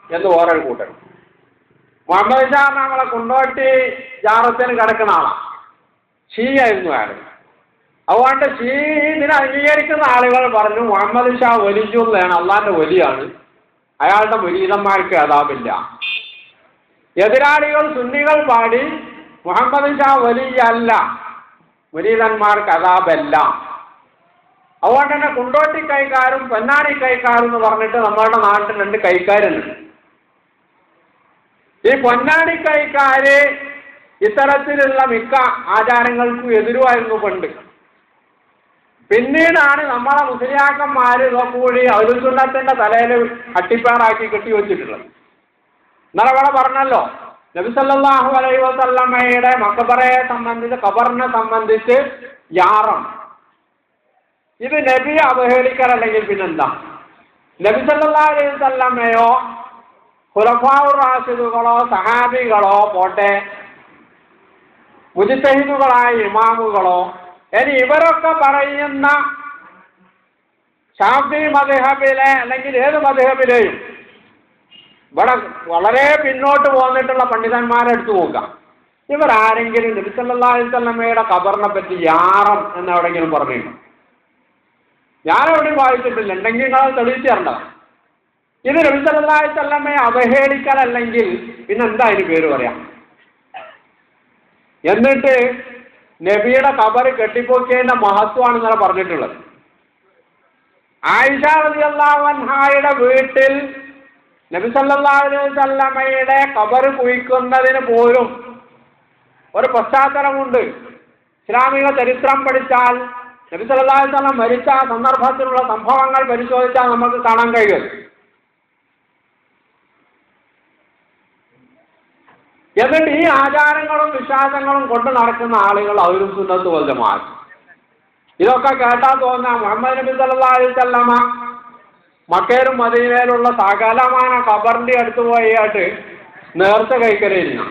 എന്ന് വേറൊരു കൂട്ടർ മുഹമ്മദ് ഷാ നമ്മളെ കൊണ്ടോട്ടി ജാറത്തിന് കിടക്കുന്ന ആളാണ് ഷീ ആയിരുന്നു അയാൾ അതുകൊണ്ട് ഷീ ഇതിനെ അംഗീകരിക്കുന്ന ആളുകൾ പറഞ്ഞു മുഹമ്മദ് ഷാ വലിയുള്ളതാണ് അള്ളാന്റെ വലിയാണ് അയാളുടെ മുരീതന്മാർക്ക് അതാപില്ല എതിരാളികൾ സുന്നികൾ പാടി മുഹമ്മദ് ഷാ വലിയല്ല മുരീതന്മാർക്ക് അതാപല്ല അതുകൊണ്ട് തന്നെ കുണ്ടോട്ടി കൈക്കാരും പൊന്നാനി കൈക്കാരും എന്ന് പറഞ്ഞിട്ട് നമ്മളുടെ നാട്ടിൽ രണ്ട് കൈക്കാരുണ്ട് ഈ പൊന്നാനി കൈക്കാര് ഇത്തരത്തിലുള്ള മിക്ക ആചാരങ്ങൾക്കും എതിരുമായിരുന്നു പണ്ട് പിന്നീടാണ് നമ്മളെ മുസ്ലിയാക്കന്മാർ ഇതൊക്കെ കൂടി ഔലുസുന്നത്തിന്റെ തലയിൽ അട്ടിപ്പാറാക്കി കെട്ടി വെച്ചിട്ടുള്ളത് ഇന്നലെ ഇവിടെ പറഞ്ഞല്ലോ നബിസല്ലാഹു അലൈ വസല്ലമ്മയുടെ മക്കബറയെ സംബന്ധിച്ച് ഖബറിനെ സംബന്ധിച്ച് യാറം ഇത് നബിയെ അവഹേളിക്കലല്ലെങ്കിൽ പിന്നെന്താ നബി സല്ലാ അലൈഹി വസല്ലമ്മയോ ഖുലഫാഉർ റാഷിദുകളോ സഹാബികളോ പോട്ടെ മുജിത്തഹിദുകളായ ഇമാമുകളോ ഇനി ഇവരൊക്കെ പറയുന്ന ഷാഫി മദ്ഹബിലെ അല്ലെങ്കിൽ ഏത് മദ്ഹബിലെയും ഇവിടെ വളരെ പിന്നോട്ട് പോന്നിട്ടുള്ള പണ്ഡിതന്മാരെ എടുത്തു നോക്കാം ഇവർ ആരെങ്കിലും നബി സല്ലല്ലാഹു അലൈഹി വസല്ലമയുടെ ഖബറിനെ പറ്റി യാറം എന്ന് എവിടെയെങ്കിലും പറഞ്ഞിട്ടുണ്ടോ ഞാൻ എവിടെയും വായിച്ചിട്ടില്ല ഉണ്ടെങ്കിൽ നിങ്ങൾ തെളിയിച്ചു തരേണ്ടതാണ് ഇത് നബി സല്ലല്ലാഹു അലൈഹി വസല്ലമയെ അവഹേളിക്കലല്ലെങ്കിൽ പിന്നെ എന്താ അതിന് പേര് പറയാം എന്നിട്ട് നബിയുടെ ഖബറ് കെട്ടിപ്പോക്കിയതിന്റെ മഹത്വമാണ് ഇന്നലെ പറഞ്ഞിട്ടുള്ളത് ആയിഷ റളിയല്ലാഹു അൻഹായുടെ വീട്ടിൽ നബി സല്ലല്ലാഹു അലൈഹി വസല്ലമയുടെ ഖബറ് കുഴിക്കുന്നതിന് പോലും ഒരു പശ്ചാത്തലമുണ്ട് ഇസ്ലാമിക ചരിത്രം പഠിച്ചാൽ നബി സല്ലല്ലാഹു അലൈഹി വസല്ലം മരിച്ച ആ സന്ദർഭത്തിലുള്ള സംഭവങ്ങൾ പരിശോധിച്ചാൽ നമുക്ക് കാണാൻ കഴിയും എന്നിട്ട് ഈ ആചാരങ്ങളും വിശ്വാസങ്ങളും കൊണ്ട് നടക്കുന്ന ആളുകൾ അവരും സുന്നത്ത് വല്ലമാണ് ഇതൊക്കെ കേട്ടാൽ തോന്നാം മുഹമ്മദ് നബി സല്ലല്ലാഹു അലൈഹി വസല്ലമ മക്കയിലും മദീനയിലുള്ള സകലമാന ഖബറിന്റെ അടുത്ത് പോയിട്ട് നേർച്ച കഴിക്കലില്ല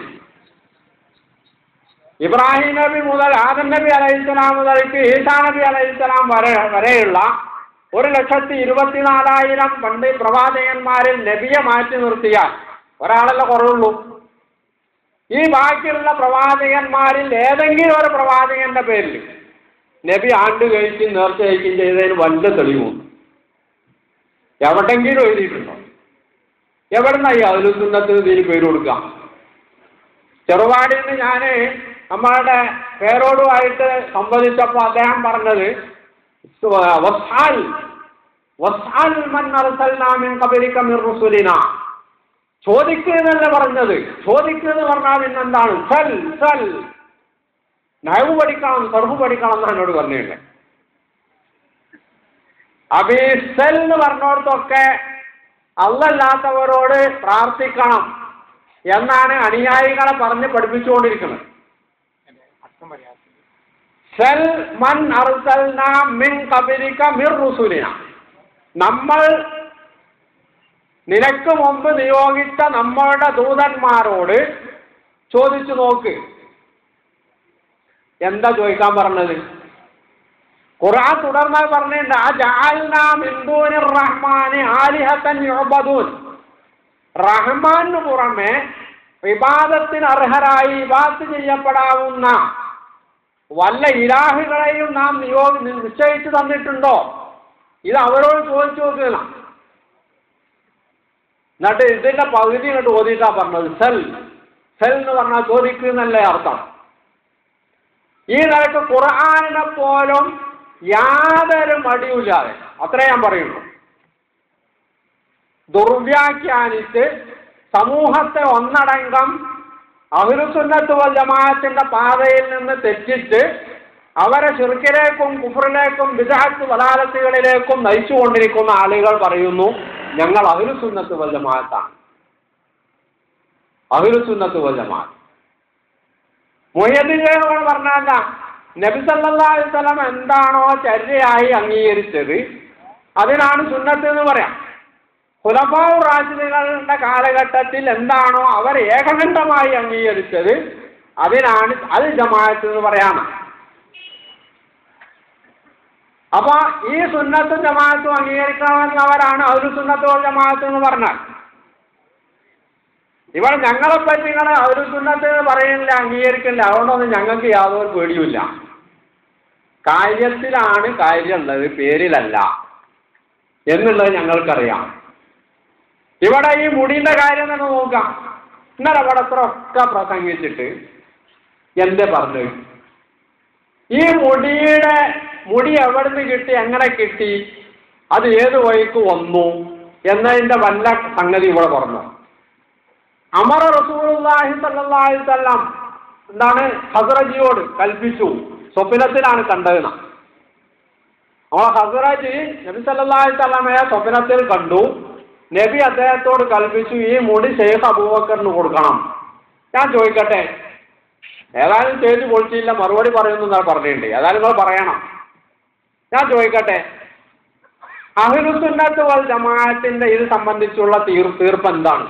ഇബ്രാഹിം നബി മുതൽ ആദം നബി അലൈഹിസ്സലാം മുതൽക്ക് ഈസാ നബി അലൈഹിസ്സലാം വരെ വരെയുള്ള ഒരു ലക്ഷത്തി ഇരുപത്തിനാലായിരം പണ്ട് പ്രവാചകന്മാരിൽ നബിയെ മാറ്റി നിർത്തിയാൽ ഒരാളല്ല കുറവുള്ളൂ ഈ ബാക്കിയുള്ള പ്രവാചകന്മാരിൽ ഏതെങ്കിലും ഒരു പ്രവാചകന്റെ പേരിൽ നബി ആണ്ട് കഴിക്കുകയും നേർച്ച കഴിക്കുകയും ചെയ്തതിന് വല്ല തെളിവുണ്ട് എവിടെങ്കിലും എഴുതിയിട്ടുണ്ടോ എവിടുന്ന ഈ അതിലുന്നത്ത് ഇതിന് പേര് കൊടുക്കാം ചെറുപാടിൽ നിന്ന് ഞാൻ നമ്മളുടെ പേരോടുമായിട്ട് സംവദിച്ചപ്പോൾ അദ്ദേഹം പറഞ്ഞത് വസ്ആൽ വസ്ആൽ മൻ അർസൽനാ മിൻ ഖബലിക മിർ റുസുലിന ചോദിക്കുന്നല്ല പറഞ്ഞത് ചോദിക്കുന്നത് പറഞ്ഞാൽ പിന്നെന്താണ് സൽ സൽ നയവ് പഠിക്കണം സർവ് പഠിക്കണം എന്നാണ് എന്നോട് പറഞ്ഞിട്ടുണ്ട് അപ്പൊ ഈ സെൽ എന്ന് പറഞ്ഞോടത്തൊക്കെ അല്ലല്ലാത്തവരോട് പ്രാർത്ഥിക്കണം എന്നാണ് അനുയായികളെ പറഞ്ഞ് പഠിപ്പിച്ചുകൊണ്ടിരിക്കുന്നത് സെൽ മൻ അർസൽന മിൻ കബിലിക മിർ റുസുലിന നമ്മൾ നിനക്ക് മുമ്പ് നിയോഗിച്ച നമ്മളുടെ ദൂതന്മാരോട് ചോദിച്ചു നോക്ക് എന്താ ചോദിക്കാൻ പറഞ്ഞത് ഖുർആൻ തുടർന്ന് പറഞ്ഞിട്ടുണ്ട് ആ ജഅൽനാ മിൻ ദൂനിർ റഹ്മാനി ആലിഹത്തൻ യുഅബദൂൻ റഹ്മാനു പുറമെ വിവാദത്തിന് അർഹരായി വിവാദത്ത് ചെയ്യപ്പെടാവുന്ന വല്ല ഇലാഹുകളെയും നാം നിയോഗി നിശ്ചയിച്ചു തന്നിട്ടുണ്ടോ ഇത് അവരോട് ചോദിച്ചു നോക്കുക എന്നിട്ട് ഇതിന്റെ പകുതി ഇങ്ങോട്ട് ഓതിയിട്ടാ പറഞ്ഞത് സെൽ സെൽ എന്ന് പറഞ്ഞാൽ ചോദിക്കുന്നല്ലേ അർത്ഥം ഈ നിലക്ക് ഖുർആാനിനെ പോലും യാതൊരു മടിയുമില്ലാതെ അത്രേ ഞാൻ പറയുള്ളൂ ദുർവ്യാഖ്യാനിച്ച് സമൂഹത്തെ ഒന്നടങ്കം അഹിരുസുന്നത്ത് വൽ ജമാഅത്തിന്റെ പാതയിൽ നിന്ന് തെറ്റിച്ച് അവരെ ചെറുക്കിലേക്കും കുഫറിലേക്കും വിദാഹത്ത് വലാലത്തുകളിലേക്കും നയിച്ചുകൊണ്ടിരിക്കുന്ന ആളുകൾ പറയുന്നു ഞങ്ങൾ അഹിരുസുന്നത്ത് വൽ ജമാഅത്താണ് അഹിരുസുന്നത്ത് വൽ ജമാഅത്ത് മൊയ്യദ്ദീനുകൾ പറഞ്ഞാൽ നബി സല്ലല്ലാഹു അലൈഹി വസല്ലം എന്താണോ ചര്യയായി അംഗീകരിച്ചത് അതിനാണ് സുന്നത്ത് എന്ന് പറയാം ഖുലഫാഉ റാഷിദുകളുടെ കാലഘട്ടത്തിൽ എന്താണോ അവർ ഏകകണ്ഠമായി അംഗീകരിച്ചത് അതിനാണ് അത് ജമാഅത്ത് എന്ന് പറയാം അപ്പൊ ഈ സുന്നത്തും ജമാഅത്തും അംഗീകരിക്കണമെന്നവരാണ് ഒരു സുന്നത്തോ ജമാഅത്ത് എന്ന് പറഞ്ഞാൽ ഇവിടെ ഞങ്ങളെ പറ്റി നിങ്ങൾ ഒരു സുന്നത്ത് പറയുന്നില്ല അംഗീകരിക്കില്ല അതുകൊണ്ടൊന്നും ഞങ്ങൾക്ക് യാതൊരു പേടിയുമില്ല കാര്യത്തിലാണ് കാര്യമുള്ളത് പേരിലല്ല എന്നുള്ളത് ഞങ്ങൾക്കറിയാം ഇവിടെ ഈ മുടിയുടെ കാര്യം തന്നെ നോക്കാം ഇന്നലെ അവിടെ അത്ര ഒക്കെ പ്രസംഗിച്ചിട്ട് എന്തേ പറഞ്ഞു ഈ മുടിയുടെ മുടി എവിടുന്ന് കിട്ടി എങ്ങനെ കിട്ടി അത് ഏത് വഴിക്ക് വന്നു എന്നതിന്റെ വല്ല സംഗതി ഇവിടെ പറഞ്ഞു അമർ റസൂലുള്ളാഹി സ്വല്ലല്ലാഹി അലൈഹി വസല്ലം എന്താണ് ഹസ്രജിയോട് കൽപ്പിച്ചു സ്വപ്നത്തിലാണ് കണ്ടതെന്ന് നമ്മളെ ഹസ്രജ് നബി സല്ലല്ലാഹി അലൈഹി വസല്ലമയെ സ്വപ്നത്തിൽ കണ്ടു നബി അദ്ദേഹത്തോട് കൽപ്പിച്ചു ഈ മുടി ഷെയ്ഖ് അബൂബക്കറിന് കൊടുക്കണം ഞാൻ ചോദിക്കട്ടെ ഏതായാലും സ്റ്റേജ് പൊളിച്ചില്ല മറുപടി പറയുന്നു ഞാൻ പറഞ്ഞിട്ടുണ്ട് ഏതായാലും നിങ്ങൾ പറയണം ഞാൻ ചോദിക്കട്ടെ അഹിലുസുന്നത്ത് വൽ ജമാഅത്തിന്റെ ഇത് സംബന്ധിച്ചുള്ള തീർ തീർപ്പ് എന്താണ്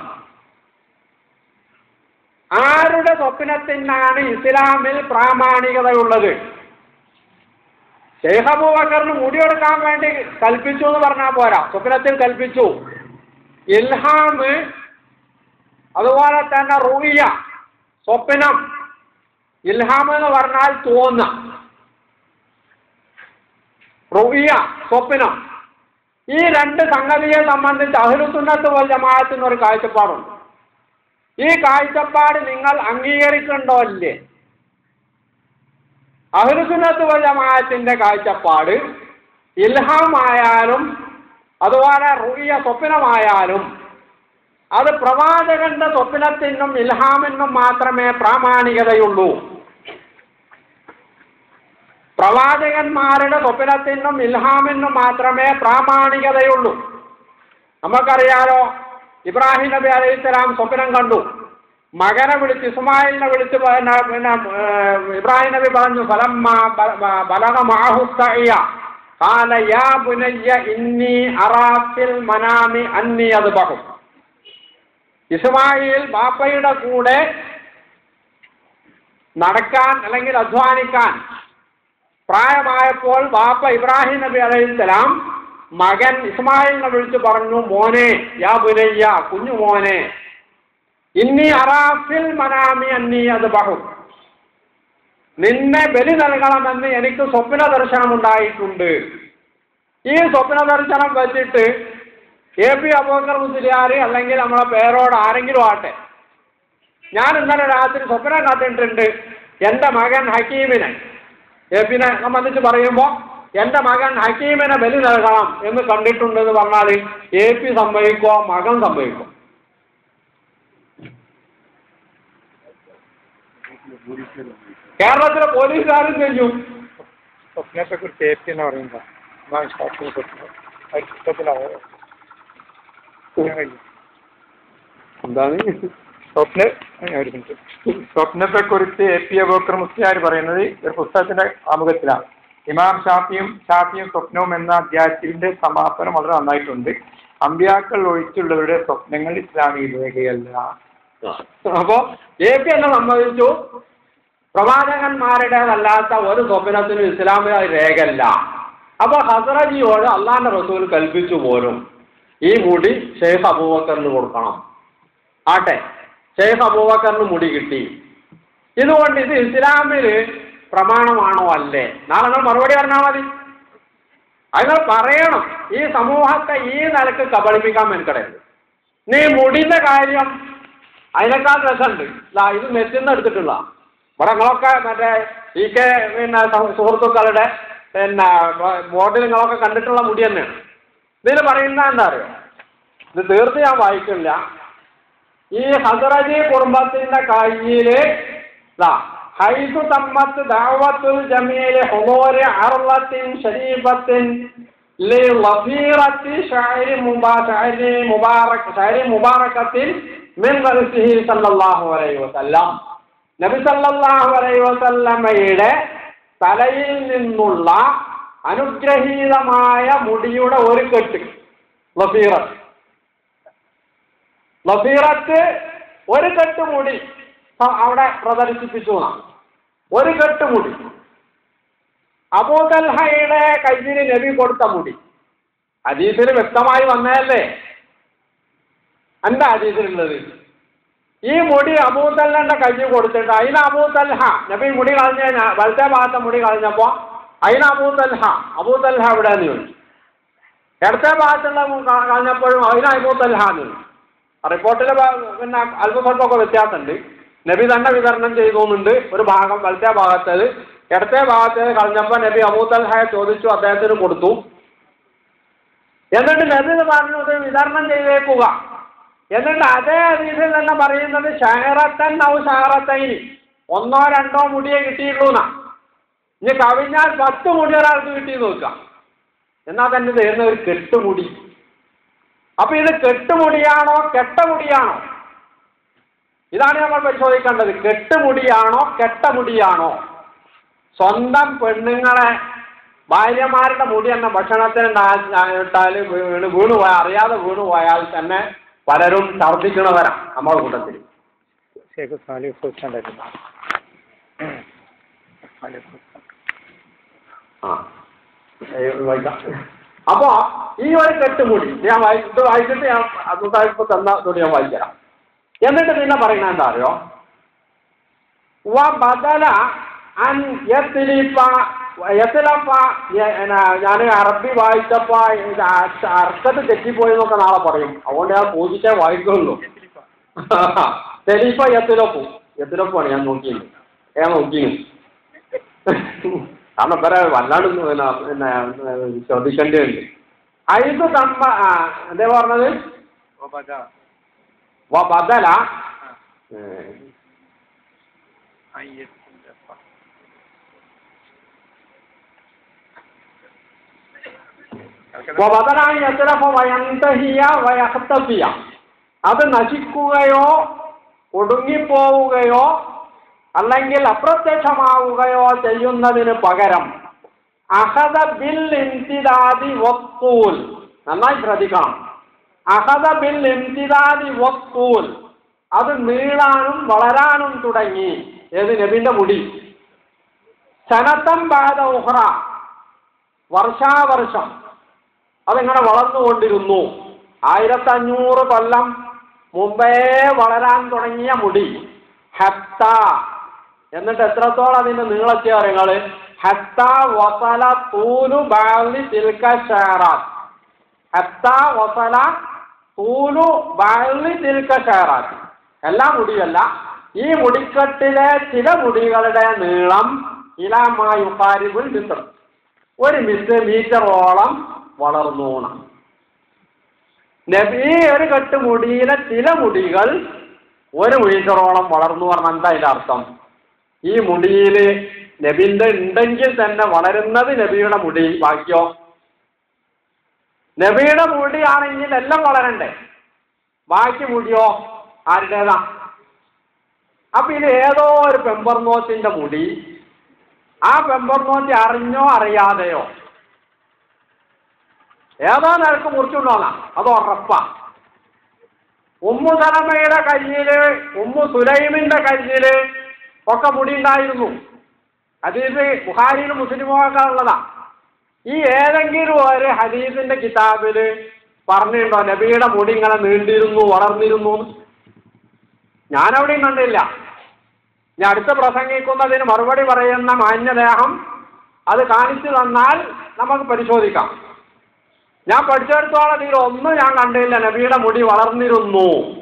ആരുടെ സ്വപ്നത്തിനാണ് ഇസ്ലാമിൽ പ്രാമാണികതയുള്ളത് ഷെയ്ഖ് അബൂബക്കറിന് മുടിയെടുക്കാൻ വേണ്ടി കൽപ്പിച്ചു എന്ന് പറഞ്ഞാൽ പോരാ സ്വപ്നത്തിൽ കൽപ്പിച്ചു ഇൽഹാം അതുപോലെ തന്നെ റുഹിയ സ്വപ്നം ഇൽഹാം എന്ന് പറഞ്ഞാൽ തോന്ന റുഹിയ സ്വപ്നം ഈ രണ്ട് സംഗതിയെ സംബന്ധിച്ച് അഹ്ലുസുന്നത്ത് വൽ ജമാഅത്തിന് ഒരു കാഴ്ചപ്പാടുണ്ട് ഈ കാഴ്ചപ്പാട് നിങ്ങൾ അംഗീകരിക്കണ്ടോ അല്ലേ അഹ്ലുസുന്നത്ത് വൽ ജമാഅത്തിന്റെ കാഴ്ചപ്പാട് ഇൽഹാമായാലും അതുപോലെ റുഹിയ സ്വപ്നമായാലും അത് പ്രവാചകന്റെ സ്വപ്നത്തിനും ഇൽഹാമിനും മാത്രമേ പ്രാമാണികതയുള്ളൂ പ്രവാചകന്മാരുടെ സ്വപ്നത്തിനും ഇൽഹാമിനും മാത്രമേ പ്രാമാണികതയുള്ളൂ നമുക്കറിയാലോ ഇബ്രാഹിം നബി അലൈഹി സ്വലാം സ്വപ്നം കണ്ടു മകനെ വിളിച്ച് ഇസ്മായിലിനെ വിളിച്ച് പിന്നെ പിന്നെ ഏഹ്, ഇബ്രാഹിം നബി പറഞ്ഞു ഫലമ്മ ബ- ബ- ബലഗ മാഹു സഅയ ഖാല യാ ബുനയ്യ ഇന്നി അറാഫിൽ മനാമി അന്നി അദ്ബഹു ഇസ്മായിൽ ബാപ്പയുടെ കൂടെ നടക്കാൻ അല്ലെങ്കിൽ അധ്വാനിക്കാൻ പ്രായമായപ്പോൾ ബാപ്പ ഇബ്രാഹിം നബി അലൈഹിസ്സലാം മകൻ ഇസ്മായിലിനെ വിളിച്ച് പറഞ്ഞു മോനെ യാ ബുനയ്യ കുഞ്ഞു മോനെ ഇന്നി അറാഫിൽ മനാമി അന്നി അത് ബഹു നിന്നെ ബലി നൽകണമെന്ന് എനിക്ക് സ്വപ്ന ദർശനം ഉണ്ടായിട്ടുണ്ട് ഈ സ്വപ്ന ദർശനം വെച്ചിട്ട് എ പി അബൂബക്കർ മുസ്ലിയാർ അല്ലെങ്കിൽ നമ്മളെ പേരോട് ആരെങ്കിലും ആട്ടെ ഞാൻ ഇന്നലെ രാത്രി സ്വപ്നം കണ്ടിട്ടുണ്ട് എൻ്റെ മകൻ ഹക്കീമിനെ എ പിന്നെ സംബന്ധിച്ച് പറയുമ്പോൾ എൻ്റെ മകൻ ഹക്കീമിനെ ബലി നൽകണം എന്ന് കണ്ടിട്ടുണ്ടെന്ന് പറഞ്ഞാൽ എ പി സംഭവിക്കോ മകൻ സംഭവിക്കോ കേരളത്തിലെ പോലീസുകാരും ചെയ്യും സ്വപ്നത്തെ കുറിച്ച് എ പി എന്ന് പറയുന്നത് അതാണ് ശാസ്ത്രീയ സ്വപ്നം അത് പുസ്തകത്തിലാണ് ഞാൻ കഴിയും എന്താണ് സ്വപ്ന ഒരു മിനിറ്റ് സ്വപ്നത്തെ കുറിച്ച് എ പി അബൂക്കർ മുസ്ലിയാർ പറയുന്നത് ഒരു പുസ്തകത്തിന്റെ ആമുഖത്തിലാണ് ഇമാം ഷാഫിയും ഷാഫിയും സ്വപ്നവും എന്ന അധ്യായത്തിന്റെ സമാപനം വളരെ നന്നായിട്ടുണ്ട് അമ്പ്യാക്കൾ ഒഴിച്ചുള്ളവരുടെ സ്വപ്നങ്ങൾ ഇസ്ലാമിക രേഖയല്ല അപ്പോ എ പി എന്നെ സംബന്ധിച്ചു പ്രവാചകന്മാരുടേതല്ലാത്ത ഒരു സ്വപ്നത്തിനും ഇസ്ലാമിക രേഖയല്ല അപ്പൊ ഹസറജിയോട് അള്ളാന്റെ റസൂൽ കൽപ്പിച്ചു പോലും ഈ മുടി ഷെയ്ഖ് അബൂബക്കറിന് കൊടുക്കണം ആട്ടെ ഷെയ്ഖ് അബൂബക്കറിന് മുടി കിട്ടി ഇതുകൊണ്ട് ഇത് ഇസ്ലാമില് പ്രമാണമാണോ അല്ലേ നാളെ നിങ്ങൾ മറുപടി പറഞ്ഞാൽ മതി അത് നിങ്ങൾ പറയണം ഈ സമൂഹത്തെ ഈ നിലക്ക് കബളിപ്പിക്കാൻ മെനക്കെടരുത് നീ മുടിന്റെ കാര്യം അതിനേക്കാൾ രസമുണ്ട് ദാ ഇത് നെറ്റിന്ന് എടുത്തിട്ടുള്ള ഇവിടെ നിങ്ങളൊക്കെ മറ്റേ ഈ കെ പിന്നെ സഹ- സുഹൃത്തുക്കളുടെ പിന്നെ ബോർഡിൽ നിങ്ങളൊക്കെ കണ്ടിട്ടുള്ള മുടി തന്നെയാണ് ഇതിൽ പറയുന്ന എന്താ അറിയോ ഇത് തീർത്ത് ഞാൻ വായിക്കില്ല ഈ ഹസറജി കുടുംബത്തിന്റെ കയ്യില് ദാ ഹൈസു തമ്മത്ത് ദാവത്തുൽ ജമീല് ഹുമൂരി അർളത്തിൻ ഷരീഫത്തിൻ ലഫീറത്തി ഷാരി മുബാ ഷാരി മുബാറക് ഷാരി മുബാറക്കത്തിൻ മിൻ റസൂലിഹി സല്ലല്ലാഹു അലൈഹി വസല്ലം നബി സല്ലല്ലാഹു അലൈഹി വസല്ലമയുടെ തലയിൽ നിന്നുള്ള അനുഗ്രഹീതമായ മുടിയുടെ ഒരു കെട്ട് ലഫീറത്ത് ലഫീറത്ത് ഒരു കെട്ട് മുടി സ- അവിടെ പ്രദർശിപ്പിച്ചു എന്നാണ്. ഒരു കെട്ട് മുടി അബൂതൽഹയുടെ കയ്യിൽ നബി കൊടുത്ത മുടി ഹദീസിൽ വ്യക്തമായി വന്നതല്ലേ എന്താ ഹദീസിലുള്ളത് ഈ മുടി അബൂത്തല്ലന്റെ കയ്യിൽ കൊടുത്തിട്ട് അതിന് അബൂത്തൽഹ നബി മുടി കളഞ്ഞ വലത്തെ ഭാഗത്തെ മുടി കളഞ്ഞപ്പോ അതിന് അബൂത്തൽഹ അബൂത്തൽഹ എവിടെ എന്ന് ചോദിച്ചു ഇടത്തെ ഭാഗത്തുള്ള മു- ക- കളഞ്ഞപ്പോഴും അതിന് അബൂത്തൽഹ എന്ന് ചോദിച്ചു റിപ്പോർട്ടിലെ പിന്നെ അല്പം സ്വല്പമൊക്കെ വ്യത്യാസമുണ്ട് നബി തന്നെ വിതരണം ചെയ്തുന്നുണ്ട് ഒരു ഭാഗം വലത്തെ ഭാഗത്തേത് ഇടത്തെ ഭാഗത്തേത് കളഞ്ഞപ്പോൾ നബി അബൂത്തൽഹയെ ചോദിച്ചു അദ്ദേഹത്തിന് കൊടുത്തു എന്നിട്ട് നബി ഇത് പറഞ്ഞു ഇത് വിതരണം ചെയ്തേക്കുക എന്നിട്ട് അതേ രീതിയിൽ തന്നെ പറയുന്നത് ഷഹറത്തൻ ഔ ഷഹറത്തൈനി ഒന്നോ രണ്ടോ മുടിയെ കിട്ടിയുള്ളൂ എന്നാ ഇനി കവിഞ്ഞാൽ പത്ത് മുടി ഒരാൾക്ക് കിട്ടി നോക്കാം എന്നാൽ തന്നെ തരുന്ന ഒരു കെട്ടുമുടി അപ്പൊ ഇത് കെട്ടുമുടിയാണോ കെട്ടമുടിയാണോ ഇതാണ് നമ്മൾ പരിശോധിക്കേണ്ടത് കെട്ടുമുടിയാണോ കെട്ടമുടിയാണോ സ്വന്തം പെണ്ണുങ്ങളെ ഭാര്യമാരുടെ മുടി എന്ന ഭക്ഷണത്തിന് ഇട്ടാൽ വീണ് വീണു പോയാൽ അറിയാതെ വീണു പോയാൽ തന്നെ പലരും ഛർദ്ദിക്കണവരാണ് നമ്മുടെ കൂട്ടത്തിൽ ഷേഖ് സാലിഹ് ഹുസൈൻ ഉണ്ടായിരുന്നു സാലിഹ് ഹുസൈൻ. ആ ഏ, വായിക്കാം അപ്പോ ഈ ഒരു കെട്ടുമുടി ഞാൻ വായി ഇത് വായിച്ചിട്ട് ഞാൻ അബ്ദുസാഹിബ് തന്ന തുണി ഞാൻ വായിക്കാം എന്നിട്ട് പിന്നെ പറയുന്നത് എന്താ അറിയോ വ ബദല അൻ യത്ലിഫ യത്ലഫ ഞാൻ അറബി വായിച്ചപ്പോ ഇത് അക്ഷ- അർത്ഥത്ത് തെറ്റിപ്പോയി എന്നൊക്കെ നാളെ പറയും അതുകൊണ്ട് ഞാൻ പൂജിച്ചേ വായിക്കുള്ളൂ തെലീഫ യത്തിലൊപ്പു യത്തിലൊപ്പാണ് ഞാൻ നോക്കിയത് ഞാൻ നോക്കിയത് കാരണം ഇവരെ വല്ലാണ്ട് പിന്നെ പിന്നെ ശ്രദ്ധിക്കേണ്ടതുണ്ട് ഐത് തമ്മ ആ, എന്തേ പറഞ്ഞത് വബദ. വ ബദല ആ. ഏ, അയ്യത്തിലഫ. വ ബദല അൻ യത്ലഫ വയന്തഹിയ വയഹ്തഫിയ അത് നശിക്കുകയോ ഒടുങ്ങിപ്പോവുകയോ അല്ലെങ്കിൽ അപ്രത്യക്ഷമാവുകയോ ചെയ്യുന്നതിന് പകരം അഹദ ബിൽ ഇംതിദാദി വക്കൂൽ നന്നായി ശ്രദ്ധിക്കണം അഹദ ബിൽ ഇംതിദാദി വക്കൂൽ അത് നീളാനും വളരാനും തുടങ്ങി ഏത് നബിന്റെ മുടി സനത്തം ബാധ ഉഹ്റ വർഷാവർഷം അതിങ്ങനെ വളർന്നുകൊണ്ടിരുന്നു ആയിരത്തഞ്ഞൂറ് കൊല്ലം മുമ്പേ വളരാൻ തുടങ്ങിയ മുടി ഹത്ത എന്നിട്ട് എത്രത്തോളം അതിന്റെ നീളത്തെ അറിയങ്ങള് ഹത്ത വസല തൂലു ബാലി തിൽക്ക ഷാറാത്ത് ഹത്ത വസല തൂലു ബാലി തിൽക്ക ഷാറാത്ത് എല്ലാ മുടിയല്ല ഈ മുടിക്കെട്ടിലെ ചില മുടികളുടെ നീളം ഇലാമായുക്കാരിബുൽ മിത്രം ഒരു മിസ് മീറ്ററോളം വളർന്നു എന്നാണ്. നബി ഒരു കെട്ട് മുടിയിലെ ചില മുടികൾ ഒരു മീറ്ററോളം വളർന്നു പറഞ്ഞാൽ എന്താ അതിന്റെ അർത്ഥം ഈ മുടിയിൽ നബിന്റെ ഉണ്ടെങ്കിൽ തന്നെ വളരുന്നത് നബിയുടെ മുടി ബാക്കിയോ നബിയുടെ മുടിയാണെങ്കിൽ എല്ലാം വളരണ്ടേ ബാക്കി മുടിയോ ആരുടേതാ അപ്പൊ ഇത് ഏതോ ഒരു പെമ്പർനോത്തിന്റെ മുടി ആ പെമ്പർനോത്തി അറിഞ്ഞോ അറിയാതെയോ ഏതോ നിരക്ക് മുറിച്ചുകൊണ്ടോന്നാ അത് ഉറപ്പാ ഉമ്മു സലമയുടെ കയ്യില് ഉമ്മു സുലൈമിന്റെ കയ്യില് ഒക്കെ മുടി ഉണ്ടായിരുന്നു ഹദീസ് ബുഹാരിയിലും മുസ്ലിമും ഒക്കെ ഉള്ളതാ ഈ ഏതെങ്കിലും ഒരു ഹദീസിന്റെ കിതാബില് പറഞ്ഞിട്ടുണ്ടോ നബിയുടെ മുടി ഇങ്ങനെ നീണ്ടിരുന്നു വളർന്നിരുന്നു എന്ന്? ഞാനവിടെയും കണ്ടില്ല ഞാൻ അടുത്ത പ്രസംഗിക്കുന്നതിന് മറുപടി പറയുന്ന മാന്യദേഹം അത് കാണിച്ചു തന്നാൽ നമുക്ക് പരിശോധിക്കാം ഞാൻ പഠിച്ചെടുത്തോളം ഇതിൽ ഒന്നും ഞാൻ കണ്ടില്ല നബിയുടെ മുടി വളർന്നിരുന്നു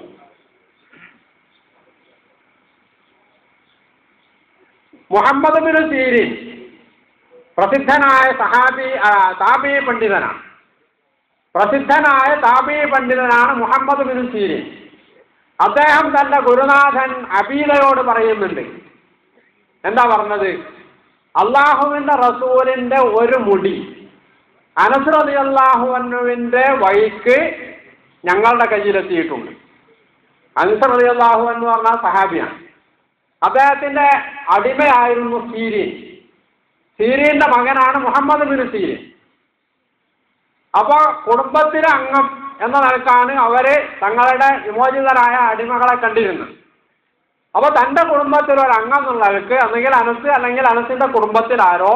മുഹമ്മദ് ബിൻ സീരിൻ പ്രസിദ്ധനായ സഹാബി ആ, താബി പണ്ഡിതനാണ് പ്രസിദ്ധനായ താബി പണ്ഡിതനാണ് മുഹമ്മദ് ബിൻ സീരിൻ അദ്ദേഹം തന്റെ ഗുരുനാഥൻ അബീലയോട് പറയുന്നുണ്ട് എന്താ പറഞ്ഞത് അള്ളാഹുവിന്റെ റസൂലിന്റെ ഒരു മുടി അനസ്രതി അള്ളാഹുവിന്റെ വഴിക്ക് ഞങ്ങളുടെ കയ്യിലെത്തിയിട്ടുണ്ട് അൻസറതി അള്ളാഹു എന്ന് പറഞ്ഞാൽ സഹാബിയാണ് അദ്ദേഹത്തിന്റെ അടിമയായിരുന്നു സീരീൻ സീരീന്റെ മകനാണ് മുഹമ്മദ് ബിൻ സീരീൻ അപ്പൊ കുടുംബത്തിലെ അംഗം എന്ന നിലക്കാണ് അവര് തങ്ങളുടെ വിമോചിതരായ അടിമകളെ കണ്ടിരുന്നത് അപ്പൊ തന്റെ കുടുംബത്തിൽ ഒരു അംഗം എന്നുള്ളവർക്ക് അല്ലെങ്കിൽ അനസ് അല്ലെങ്കിൽ അനസിന്റെ കുടുംബത്തിൽ ആരോ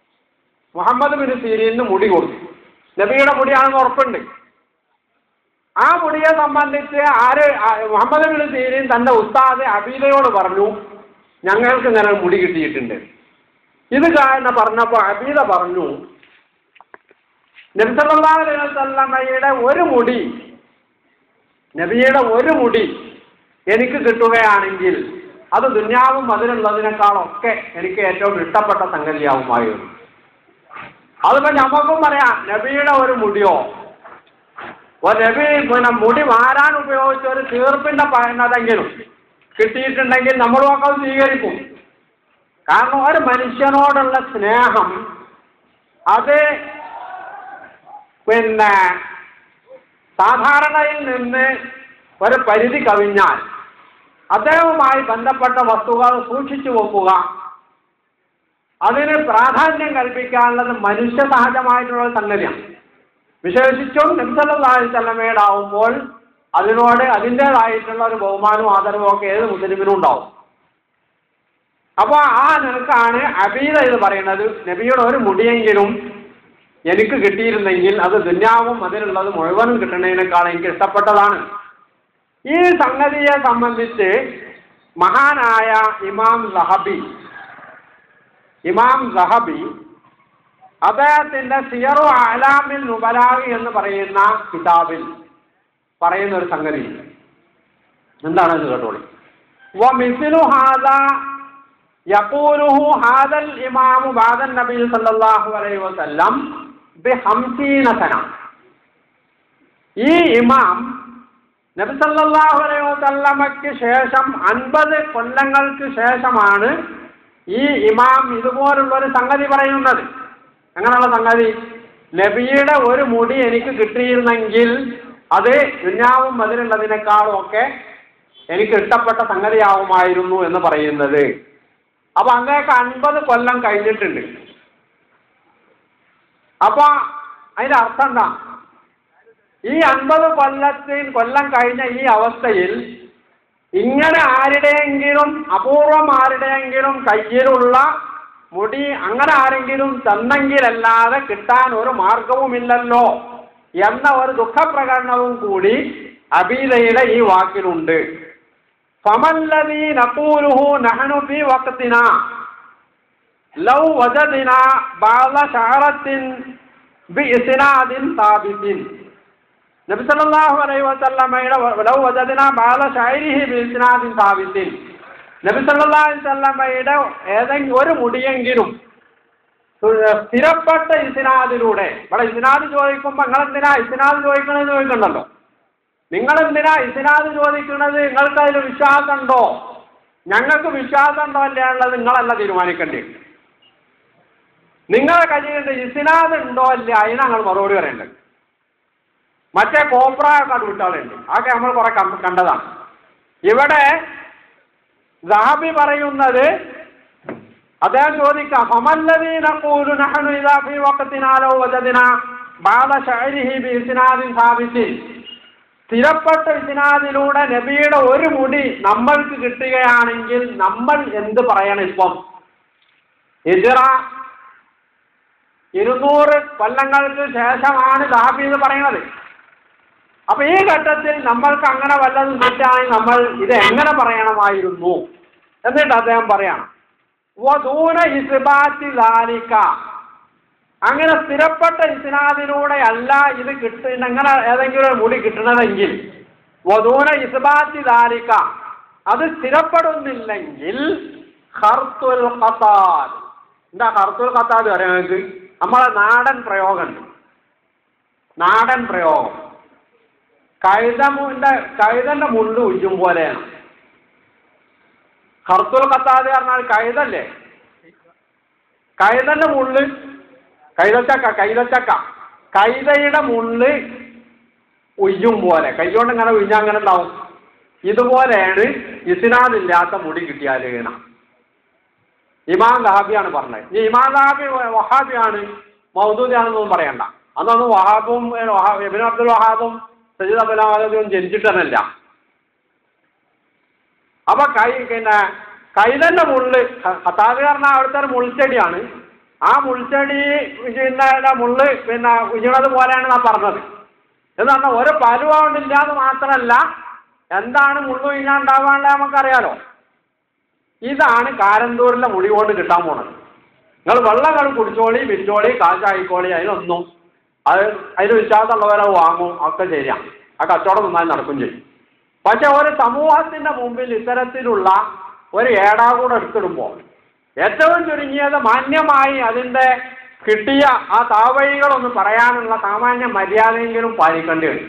മുഹമ്മദ് ബിൻ സീരീന് മുടി കൊടുത്തു നബിയുടെ മുടിയാണെന്ന് ഉറപ്പുണ്ട് ആ മുടിയെ സംബന്ധിച്ച് ആര് ആ, മുഹമ്മദ് ബിൻ സീരീൻ തന്റെ ഉസ്താദ് അബീദയോട് പറഞ്ഞു ഞങ്ങൾക്ക് ഇങ്ങനെ ഒരു മുടി കിട്ടിയിട്ടുണ്ട് ഇത് കാരണം പറഞ്ഞപ്പോൾ അബീദ പറഞ്ഞു നബ്സല്ലാസ്വല്ലമ്മയുടെ ഒരു മുടി നബിയുടെ ഒരു മുടി എനിക്ക് കിട്ടുകയാണെങ്കിൽ അത് ദുന്യാവും അതിനുള്ളതിനേക്കാളൊക്കെ എനിക്ക് ഏറ്റവും ഇഷ്ടപ്പെട്ട സംഗതിയാവുമായിരുന്നു അതിപ്പോ നമുക്കും പറയാം നബിയുടെ ഒരു മുടിയോ ഒരു നബി പിന്നെ മുടി മാറാൻ ഉപയോഗിച്ച ഒരു തീർപ്പിന്റെ പറയുന്നതെങ്കിലും കിട്ടിയിട്ടുണ്ടെങ്കിൽ നമ്മളൊക്കെ അത് സ്വീകരിക്കും കാരണം ഒരു മനുഷ്യനോടുള്ള സ്നേഹം അത് പിന്നെ സാധാരണയിൽ നിന്ന് ഒരു പരിധി കവിഞ്ഞാൽ അദ്ദേഹവുമായി ബന്ധപ്പെട്ട വസ്തുക്കൾ സൂക്ഷിച്ചു വെക്കുക അതിന് പ്രാധാന്യം കൽപ്പിക്കാനുള്ളത് മനുഷ്യ സഹജമായിട്ടുള്ള ഒരു സംഗതിയാണ് വിശേഷിച്ചും നബ്സല്ലാസ്ലമേടാവുമ്പോൾ അതിനോട് അതിൻ്റെതായിട്ടുള്ള ഒരു ബഹുമാനവും ആദരവും ഒക്കെ ഏത് മുസ്ലിമിനും ഉണ്ടാവും അപ്പോൾ ആ നിനക്കാണ് അബീദ എന്ന് പറയുന്നത് നബിയുടെ ഒരു മുടിയെങ്കിലും എനിക്ക് കിട്ടിയിരുന്നെങ്കിൽ അത് ദുന്യാവും അതിനുള്ളത് മുഴുവനും കിട്ടുന്നതിനേക്കാൾ എനിക്ക് ഇഷ്ടപ്പെട്ടതാണ് ഈ സംഗതിയെ സംബന്ധിച്ച് മഹാനായ ഇമാം സഹബി ഇമാം സഹബി അദ്ദേഹത്തിന്റെ സിയറു അലാമിൽ നുബലാവി എന്ന് പറയുന്ന കിതാബിൽ പറയുന്ന ഒരു സംഗതി എന്താണെന്ന് കേട്ടോളി ومثل هذا يقوله هذا الإمام بعد النبي صلى الله عليه وسلم بخمسين سنة ഈ ഇമാം നബി സല്ലല്ലാഹു അലൈഹി വസല്ലമയ്ക്ക് ശേഷം അൻപത് കൊല്ലങ്ങൾക്ക് ശേഷമാണ് ഈ ഇമാം ഇതുപോലുള്ള ഒരു സംഗതി പറയുന്നത് അങ്ങനെയുള്ള സംഗതി നബിയുടെ ഒരു മുടി എനിക്ക് കിട്ടിയിരുന്നെങ്കിൽ അത് ദുന്യാവും അതിനുള്ളതിനേക്കാളും ഒക്കെ എനിക്ക് ഇഷ്ടപ്പെട്ട സംഗതിയാവുമായിരുന്നു എന്ന് പറയുന്നത് അപ്പൊ അങ്ങനെയൊക്കെ അൻപത് കൊല്ലം കഴിഞ്ഞിട്ടുണ്ട് അപ്പൊ അതിന്റെ അർത്ഥം എന്താ ഈ അൻപത് കൊല്ലത്തിൽ കൊല്ലം കഴിഞ്ഞ ഈ അവസ്ഥയിൽ ഇങ്ങനെ ആരുടെയെങ്കിലും അപൂർവം ആരുടെയെങ്കിലും കയ്യിലുള്ള മുടി അങ്ങനെ ആരെങ്കിലും തന്നെങ്കിലല്ലാതെ കിട്ടാൻ ഒരു മാർഗവുമില്ലല്ലോ എന്ന ഒരു ദുഃഖപ്രകടനവും കൂടി അബീദയുടെ ഈ വാക്കിലുണ്ട് ഫമല്ലദീ നഖൂലുഹു നഹ്നു ഫീ വഖത്തിന ലൗ വജദിന ബഅദ ശഅറത്തിൻ ബിഇസ്നാദിൻ സാബിത്തിൻ നബി സല്ലല്ലാഹു അലൈഹി വസല്ലമയുടെ ലൗ വജദിന ബഅദ ശഅരിഹി ബിഇസ്നാദിൻ സാബിത്തിൻ നബി സല്ലല്ലാഹു അലൈഹി വസല്ലമയുടെ ഏതെങ്കിലും ഒരു മുടിയെങ്കിലും സ്ഥിരപ്പെട്ട ഇസ്നാദിലൂടെ ഇവിടെ ഇസ്നാദ് ചോദിക്കുമ്പോൾ നിങ്ങൾ എന്തിനാ ഇസ്നാദ് ചോദിക്കണമെന്ന് ചോദിക്കണ്ടല്ലോ നിങ്ങൾ എന്തിനാ ഇസ്നാദ് ചോദിക്കുന്നത് നിങ്ങൾക്ക് അതിൽ വിശ്വാസമുണ്ടോ ഞങ്ങൾക്ക് വിശ്വാസം ഉണ്ടോ അല്ല ഉള്ളത് നിങ്ങളല്ല തീരുമാനിക്കേണ്ടി നിങ്ങളെ കയ്യിൽ ഇസ്നാദ് ഉണ്ടോ അല്ല അതിന് ഞങ്ങൾ മറുപടി പറയേണ്ടത് മറ്റേ കോപ്ര ഒക്കെ വിട്ടാളുണ്ട് അതൊക്കെ നമ്മൾ കുറെ കം- കണ്ടതാണ് ഇവിടെ സഹാബി പറയുന്നത് അദ്ദേഹം ചോദിക്കാം ഫമല്ലദീന ഖൂലു നഹ്നു ഇദാ ഫീ വഖത്തിനാ ലൗ വജദിന ബഅദ ശഅരിഹി ബിഇസ്നാദിൻ സാബിത്തിൻ സ്ഥിരപ്പെട്ട ഇസ്നാദിലൂടെ നബിയുടെ ഒരു മുടി നമ്മൾക്ക് കിട്ടുകയാണെങ്കിൽ നമ്മൾ എന്ത് പറയണം ഇപ്പം ഹിജറ ഇരുന്നൂറ് കൊല്ലങ്ങൾക്ക് ശേഷമാണ് ദാബി എന്ന് പറയുന്നത് അപ്പൊ ഈ ഘട്ടത്തിൽ നമ്മൾക്ക് അങ്ങനെ വല്ലതും കിട്ടുകയാണെങ്കിൽ നമ്മൾ ഇത് എങ്ങനെ പറയണമായിരുന്നു എന്നിട്ട് അദ്ദേഹം പറയണം വധൂന ഇസ്ബാത്തി ലാലിക്ക അങ്ങനെ സ്ഥിരപ്പെട്ട ഇസ്നാദിലൂടെ അല്ല ഇത് കിട്ടുന്ന അങ്ങനെ ഏതെങ്കിലും ഒരു മുടി കിട്ടണതെങ്കിൽ വധൂന ഇസ്ബാത്തി ലാലിക്ക അത് സ്ഥിരപ്പെടുന്നില്ലെങ്കിൽ ഹർത്തുൽ ഖത്താൽ എന്താ ഹർത്തുൽ ഖത്താൽ അറിയാം നിങ്ങൾക്ക് നമ്മളെ നാടൻ പ്രയോഗമുണ്ട് നാടൻ പ്രയോഗം കഴുതമുന്റെ കഴുതന്റെ മുള്ളു ഉജ്ജും പോലെയാണ് ഹർത്തുൽ ഖത്താദ് പറഞ്ഞാൽ കഴുതല്ലേ കഴുതന്റെ മുള്ള് കൈതച്ചക്ക കൈതച്ചക്ക കൈതയുടെ മുള്ള് ഉയ്യും പോലെ കൈകൊണ്ട് ഇങ്ങനെ ഉയ്ഞ്ഞാൽ അങ്ങനെ ഉണ്ടാവും ഇതുപോലെയാണ് ഇസ്നാദില്ലാത്ത മുടി കിട്ടിയാൽ വീണ ഇമാം ലഹാബിയാണ് പറഞ്ഞത് ഈ ഇമാം ലഹാബി വഹാബിയാണ് മൗദൂദിയാണെന്നൊന്നും പറയണ്ട അന്നൊന്നും വഹാബും ഏ, വഹാ- ഇബ്നു അബ്ദുൽ വഹാബും സജിദ് അബുലാലും ജനിച്ചിട്ടല്ല അപ്പൊ കൈ പിന്നെ കൈതന്റെ മുള്ള് ഹത്താബ് പറഞ്ഞ അവിടുത്തെ ഒരു മുൾച്ചെടിയാണ് ആ മുൾച്ചെടി പിന്നെ മുള്ള് പിന്നെ ഉജണത് പോലെയാണ് നാം പറഞ്ഞത് എന്ന് പറഞ്ഞാൽ ഒരു പരുവണ്ടില്ല എന്ന് മാത്രമല്ല എന്താണ് മുള്ളു കഴിഞ്ഞാൽ ഉണ്ടാവാനുള്ള നമുക്കറിയാലോ ഇതാണ് കാരന്തൂരിലെ മുടി കൊണ്ട് കിട്ടാൻ പോണത് നിങ്ങൾ വെള്ളങ്ങൾ കുടിച്ചോളി വിറ്റോളി കാശായിക്കോളി അതിനൊന്നും അത് അതിന് വിശ്വാസമുള്ളവരെ വാങ്ങും ഒക്കെ ശരിയാ ആ കച്ചവടം നന്നായി നടക്കും ചെയ്യും പക്ഷെ ഒരു സമൂഹത്തിന്റെ മുമ്പിൽ ഇത്തരത്തിലുള്ള ഒരു ഏടാകൂടെ എടുത്തിടുമ്പോൾ ഏറ്റവും ചുരുങ്ങിയത് മാന്യമായി അതിന്റെ കിട്ടിയ ആ താവഴികളൊന്ന് പറയാനുള്ള സാമാന്യ മര്യാദയെങ്കിലും പാലിക്കേണ്ടി വരും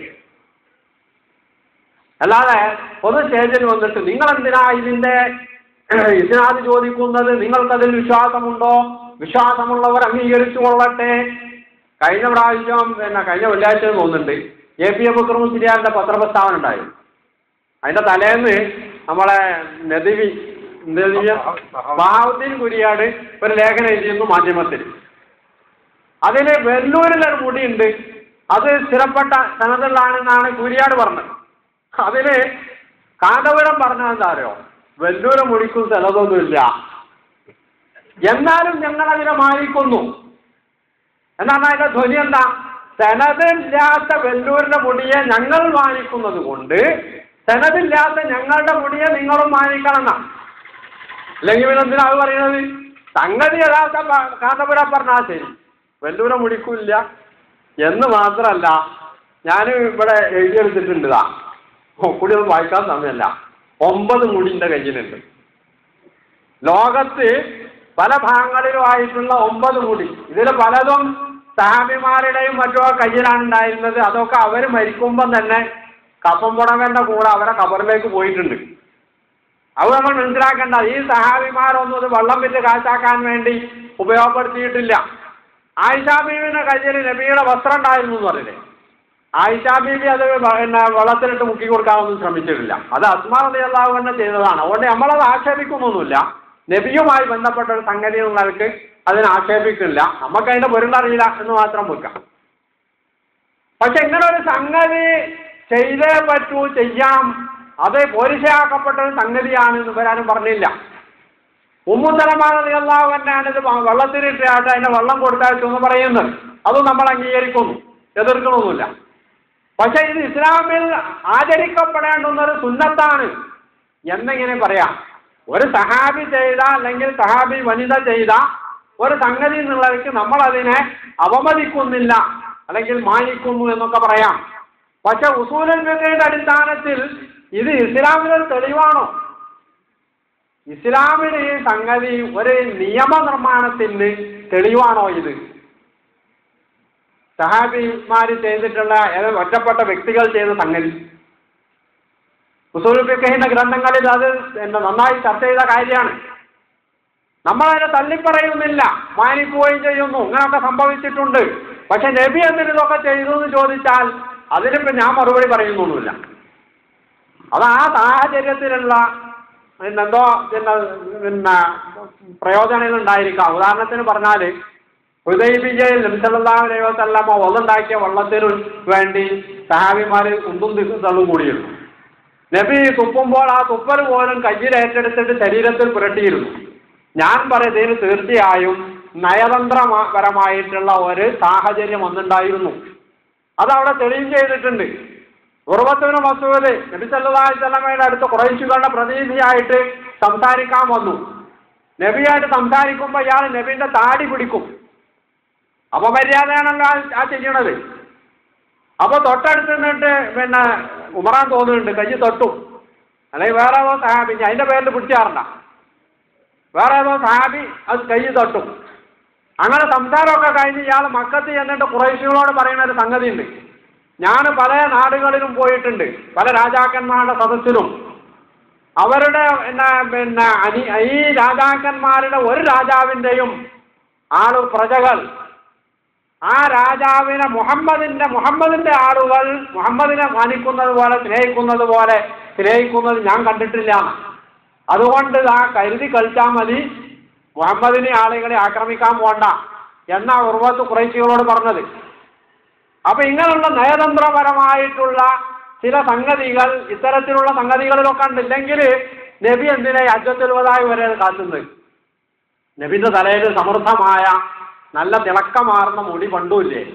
അല്ലാതെ ഒന്ന് സ്റ്റേജിൽ വന്നിട്ട് നിങ്ങൾ എന്തിനാ ഇതിന്റെ ഇതിനാത് ചോദിക്കുന്നത് നിങ്ങൾക്കതിൽ വിശ്വാസമുണ്ടോ വിശ്വാസമുള്ളവർ അംഗീകരിച്ചു കൊള്ളട്ടെ കഴിഞ്ഞ പ്രാവശ്യം പിന്നെ കഴിഞ്ഞ വെള്ളിയാഴ്ച തോന്നുന്നുണ്ട് എ പി എ ബുക്കർ മുസ്ലിയാറിന്റെ പത്രപ്രസ്താവന ഉണ്ടായി അതിന്റെ തലേന്ന് നമ്മളെ നദിവി നദിവി ബഹാവുദ്ദീൻ കുരിയാട് ഒരു ലേഖനം എഴുതിയിരുന്നു മാധ്യമത്തിൽ അതിൽ വെല്ലൂരിലൊരു മുടിയുണ്ട് അത് സ്ഥിരപ്പെട്ട സനദിലാണെന്നാണ് കുരിയാട് പറഞ്ഞത് അതില് കാന്തപുരം പറഞ്ഞത് എന്താ അറിയോ വെല്ലൂര് മുടിക്കും സ്ഥലതൊന്നുമില്ല എന്നാലും ഞങ്ങൾ അതിനെ മാനിക്കുന്നു എന്നാണ് അതിന്റെ ധ്വനി എന്താ സെനതില്ലാത്ത വെല്ലൂരിന്റെ മുടിയെ ഞങ്ങൾ മാനിക്കുന്നത് കൊണ്ട് സെനതില്ലാത്ത ഞങ്ങളുടെ മുടിയെ നിങ്ങളും മാനിക്കണം എന്നാ അല്ലെങ്കിൽ പിന്നെ എന്തിനാ അത് പറയുന്നത് സംഗതി യഥാർത്ഥ കാന്തപുരം പറഞ്ഞാൽ ശരി വെല്ലൂര മുടിക്കില്ല എന്ന് മാത്രമല്ല ഞാൻ ഇവിടെ എഴുതിയെടുത്തിട്ടുണ്ട് ഇതാ കൂടി ഒന്നും വായിക്കാൻ സമയമല്ല ഒമ്പത് മുടിന്റെ കയ്യിലുണ്ട് ലോകത്ത് പല ഭാഗങ്ങളിലുമായിട്ടുള്ള ഒമ്പത് മുടി ഇതിൽ പലതും സഹാബിമാരുടെയും മറ്റോ കയ്യിലാണ് ഉണ്ടായിരുന്നത് അതൊക്കെ അവർ മരിക്കുമ്പം തന്നെ കപ്പം പുടവന്റെ കൂടെ അവരെ കബറിലേക്ക് പോയിട്ടുണ്ട് അത് നമ്മൾ മനസ്സിലാക്കേണ്ട ഈ സഹാബിമാരൊന്നും ഇത് വെള്ളം വിറ്റ് കാശാക്കാൻ വേണ്ടി ഉപയോഗപ്പെടുത്തിയിട്ടില്ല ആയിഷാ ബീവിന്റെ കയ്യിൽ നബിയുടെ വസ്ത്രം ഉണ്ടായിരുന്നു എന്ന് പറഞ്ഞില്ലേ ആയിഷാ ബീവി അത് പിന്നെ വെള്ളത്തിലിട്ട് മുക്കി കൊടുക്കാനൊന്നും ശ്രമിച്ചിട്ടില്ല അത് അസ്മാ റളിയല്ലാഹു തന്നെ ചെയ്തതാണ് അതുകൊണ്ട് നമ്മളത് ആക്ഷേപിക്കുന്നൊന്നുമില്ല നബിയുമായി ബന്ധപ്പെട്ട ഒരു സംഗതി നിങ്ങൾക്ക് അതിനെ ആക്ഷേപിക്കില്ല നമുക്ക് അതിന്റെ പൊരുളറിയില്ല എന്ന് മാത്രം വെക്കാം പക്ഷെ ഇങ്ങനെ ഒരു സംഗതി ചെയ്തേ പറ്റൂ ചെയ്യാം അത് പോലീസയാക്കപ്പെട്ട ഒരു സംഗതിയാണ് എന്ന് വരാനും പറഞ്ഞില്ല ഉമ്മുത്തലമാറിയല്ലാഹു തന്നെയാണ് ഇത് വെള്ളത്തിലിട്ടായിട്ട് അതിന്റെ വെള്ളം കൊടുത്താച്ചു എന്ന് പറയുന്നത് അതും നമ്മൾ അംഗീകരിക്കുന്നു എതിർക്കണമെന്നില്ല പക്ഷെ ഇത് ഇസ്ലാമിൽ ആചരിക്കപ്പെടേണ്ടുന്ന ഒരു സുന്നത്താണ് എന്നെങ്ങനെ പറയാം ഒരു സഹാബി ചെയ്ത അല്ലെങ്കിൽ സഹാബി വനിത ചെയ്ത ഒരു സംഗതി എന്നുള്ളവർക്ക് നമ്മൾ അതിനെ അവമതിക്കുന്നില്ല അല്ലെങ്കിൽ മാനിക്കുന്നു എന്നൊക്കെ പറയാം പക്ഷെ ഉസൂലൻ ഫിഖിന്റെ അടിസ്ഥാനത്തിൽ ഇത് ഇസ്ലാമിനൊരു തെളിവാണോ ഇസ്ലാമിന് ഈ സംഗതി ഒരു നിയമനിർമ്മാണത്തിന് തെളിവാണോ ഇത് സഹാബിമാര് ചെയ്തിട്ടുള്ള ഏതോ ഒറ്റപ്പെട്ട വ്യക്തികൾ ചെയ്ത സംഗതി ഉസൂൽ ഫിഖഹിന്റെ ഗ്രന്ഥങ്ങളിൽ അത് പിന്നെ നന്നായി ചർച്ച ചെയ്ത കാര്യമാണ് നമ്മളതിനെ തള്ളിപ്പറയുന്നില്ല മാനിക്കുകയും ചെയ്യുന്നു ഇങ്ങനെയൊക്കെ സംഭവിച്ചിട്ടുണ്ട് പക്ഷെ നബി എന്തിന് ഇതൊക്കെ ചെയ്തു എന്ന് ചോദിച്ചാൽ അതിനിപ്പോ ഞാൻ മറുപടി പറയുന്നൊന്നുമില്ല അത് ആ സാഹചര്യത്തിലുള്ള പിന്നെന്തോ പിന്നെ പിന്നെ പ്രയോജനങ്ങൾ ഉണ്ടായിരിക്കാം ഉദാഹരണത്തിന് പറഞ്ഞാൽ ഹുദൈബിജയിൽ നബിസല്ലാഹു വസല്ലമ ഒന്നുണ്ടാക്കിയ വെള്ളത്തിന് വേണ്ടി സഹാബിമാർ ഉന്തും തിക്കും തള്ളും കൂടിയിരുന്നു നബി തുപ്പുമ്പോൾ ആ തുപ്പൽ പോലും കയ്യിൽ ഏറ്റെടുത്തിട്ട് ശരീരത്തിൽ പുരട്ടിയിരുന്നു ഞാൻ പറയുന്നതിന് തീർച്ചയായും നയതന്ത്രപരമായിട്ടുള്ള ഒരു സാഹചര്യം ഒന്നുണ്ടായിരുന്നു അതവിടെ തെളിയും ചെയ്തിട്ടുണ്ട് ഉറവത്തുവിന് മസൂദ് നബി സല്ലല്ലാഹു അലൈഹി വസല്ലമയുടെ അടുത്ത് കുറേശുകളുടെ പ്രതിനിധിയായിട്ട് സംസാരിക്കാൻ വന്നു നബിയായിട്ട് സംസാരിക്കുമ്പോൾ ഇയാൾ നബിന്റെ താടി പിടിക്കും അപമര്യാദയാണല്ലോ ആ- ആ ചെയ്യണത് അപ്പൊ തൊട്ടടുത്ത് നിന്നിട്ട് പിന്നെ ഉമറാൻ തോന്നുന്നുണ്ട് കയ്യ് തൊട്ടും അല്ലെങ്കിൽ വേറെ ഏതോ സഹാബി ഇനി അതിന്റെ പേരിൽ പിടിച്ചാറണ്ട വേറെ ഏതോ സഹാബി അത് കയ്യ് തൊട്ടും അങ്ങനെ സംസാരമൊക്കെ കഴിഞ്ഞ് ഇയാൾ മക്കത്ത് ചെന്നിട്ട് കുറേശികളോട് പറയുന്ന ഒരു സംഗതി ഉണ്ട് ഞാൻ പല നാടുകളിലും പോയിട്ടുണ്ട് പല രാജാക്കന്മാരുടെ സദസ്സിലും അവരുടെ പിന്നെ പിന്നെ അനി ഈ രാജാക്കന്മാരുടെ ഒരു രാജാവിൻ്റെയും ആള് പ്രജകൾ ആ രാജാവിനെ മുഹമ്മദിന്റെ മുഹമ്മദിന്റെ ആളുകൾ മുഹമ്മദിനെ മാനിക്കുന്നത് പോലെ സ്നേഹിക്കുന്നത് പോലെ സ്നേഹിക്കുന്നത് ഞാൻ കണ്ടിട്ടില്ല അതുകൊണ്ട് ആ കരുതി കളിച്ചാൽ മതി മുഹമ്മദിനെ ആളുകളെ ആക്രമിക്കാൻ പോണ്ട എന്നാ ഉർവത്ത് കുറേശികളോട് പറഞ്ഞത് അപ്പൊ ഇങ്ങനെയുള്ള നയതന്ത്രപരമായിട്ടുള്ള ചില സംഗതികൾ ഇത്തരത്തിലുള്ള സംഗതികളിലൊക്കെ ഉണ്ടില്ലെങ്കിൽ നബി എന്തിനെ അജ്വത്തുൽവതായി വരെ കാത്തുന്നത് നബിന്റെ തലയിൽ സമൃദ്ധമായ നല്ല തിളക്കമാർന്ന മുടി പണ്ടുമില്ലേ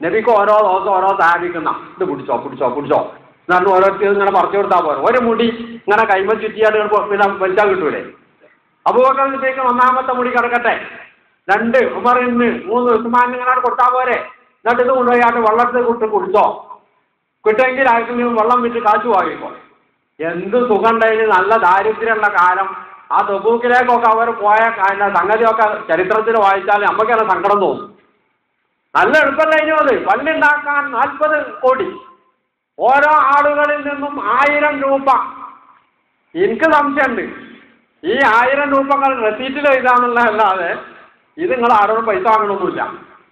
നബിക്ക് ഓരോ ദിവസം ഓരോ സഹാബിക്കുന്ന ഇത് പിടിച്ചോ പിടിച്ചോ പിടിച്ചോ എന്നിട്ട് ഓരോരുത്തർ ഇങ്ങനെ പറിച്ചു കൊടുത്താൽ പോരെ ഒരു മുടി ഇങ്ങനെ കൈമ ചുറ്റിയാൽ ഇങ്ങട് പിന്നെ വലിച്ചാൽ കിട്ടൂലേ അബൂബക്കറിലേക്ക് ഒന്നാമത്തെ മുടി കിടക്കട്ടെ രണ്ട് ഉമറിന് മൂന്ന് ഉസ്മാൻ ഇങ്ങനെ കൊടുത്താൽ പോരെ എന്നിട്ട് ഇത് കൊണ്ടുപോയാട്ട് വെള്ളത്തിൽ കുട്ടി കുടിച്ചോ കിട്ടുമെങ്കിൽ ആർക്കെങ്കിലും വെള്ളം വിറ്റ് കാശു വാങ്ങിക്കോ എന്ത് സുഖമുണ്ടായിന് നല്ല ദാരിദ്ര്യമുള്ള കാലം ആ തൊബൂക്കിലേക്കൊക്കെ അവർ പോയ കാ- സംഗതിയൊക്കെ ചരിത്രത്തിൽ വായിച്ചാൽ നമുക്കെല്ലാം സങ്കടം തോന്നും നല്ല എളുപ്പമല്ലായിരുന്നു അത് പല്ലുണ്ടാക്കാൻ നാൽപ്പത് കോടി ഓരോ ആളുകളിൽ നിന്നും ആയിരം രൂപ എനിക്ക് സംശയമുണ്ട് ഈ ആയിരം രൂപകൾ റെസീറ്റിൽ എഴുതാന്നുള്ളതല്ലാതെ ഇത് നിങ്ങൾ ആരോടും പൈസ വാങ്ങണമെന്നില്ല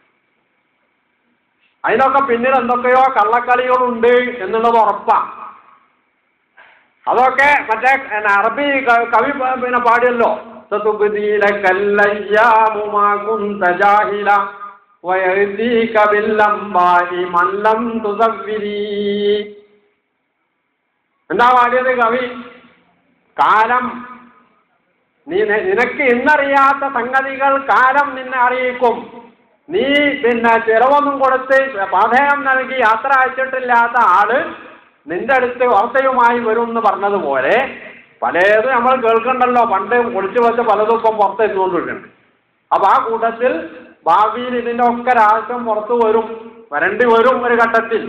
അതിനൊക്കെ പിന്നിൽ എന്തൊക്കെയോ കള്ളക്കളികളുണ്ട് എന്നുള്ളത് ഉറപ്പാണ് അതൊക്കെ മറ്റേ പിന്നെ അറബി ക- കവി പ- പിന്നെ പാടിയല്ലോ സതുബ്ദീലക അയ്യാമു മാ കുന്ത ജാഹില വയഹ്ദീക ബില്ലംബാഇ മൻ ലം തുസവ്വിരി എന്താ പാടിയത് കവി കാലം നീ നി- നിനക്ക് ഇന്നറിയാത്ത സംഗതികൾ കാലം നിന്നെ അറിയിക്കും നീ പിന്നെ ചിലവൊന്നും കൊടുത്ത് പാഠയം നൽകി യാത്ര അയച്ചിട്ടില്ലാത്ത ആള് നിന്റെ അടുത്ത് വാർത്തയുമായി വരും എന്ന് പറഞ്ഞതുപോലെ പലതും നമ്മൾ കേൾക്കണ്ടല്ലോ പണ്ട് ഒളിച്ചു വെച്ച പലതും ഇപ്പം പുറത്ത് എത്തുകൊണ്ടിരിക്കുന്നുണ്ട് അപ്പൊ ആ കൂട്ടത്തിൽ ഭാവിയിൽ ഇതിന്റെ ഒക്കെ രഹസ്യം പുറത്തു വരും വരണ്ടി വരും ഒരു ഘട്ടത്തിൽ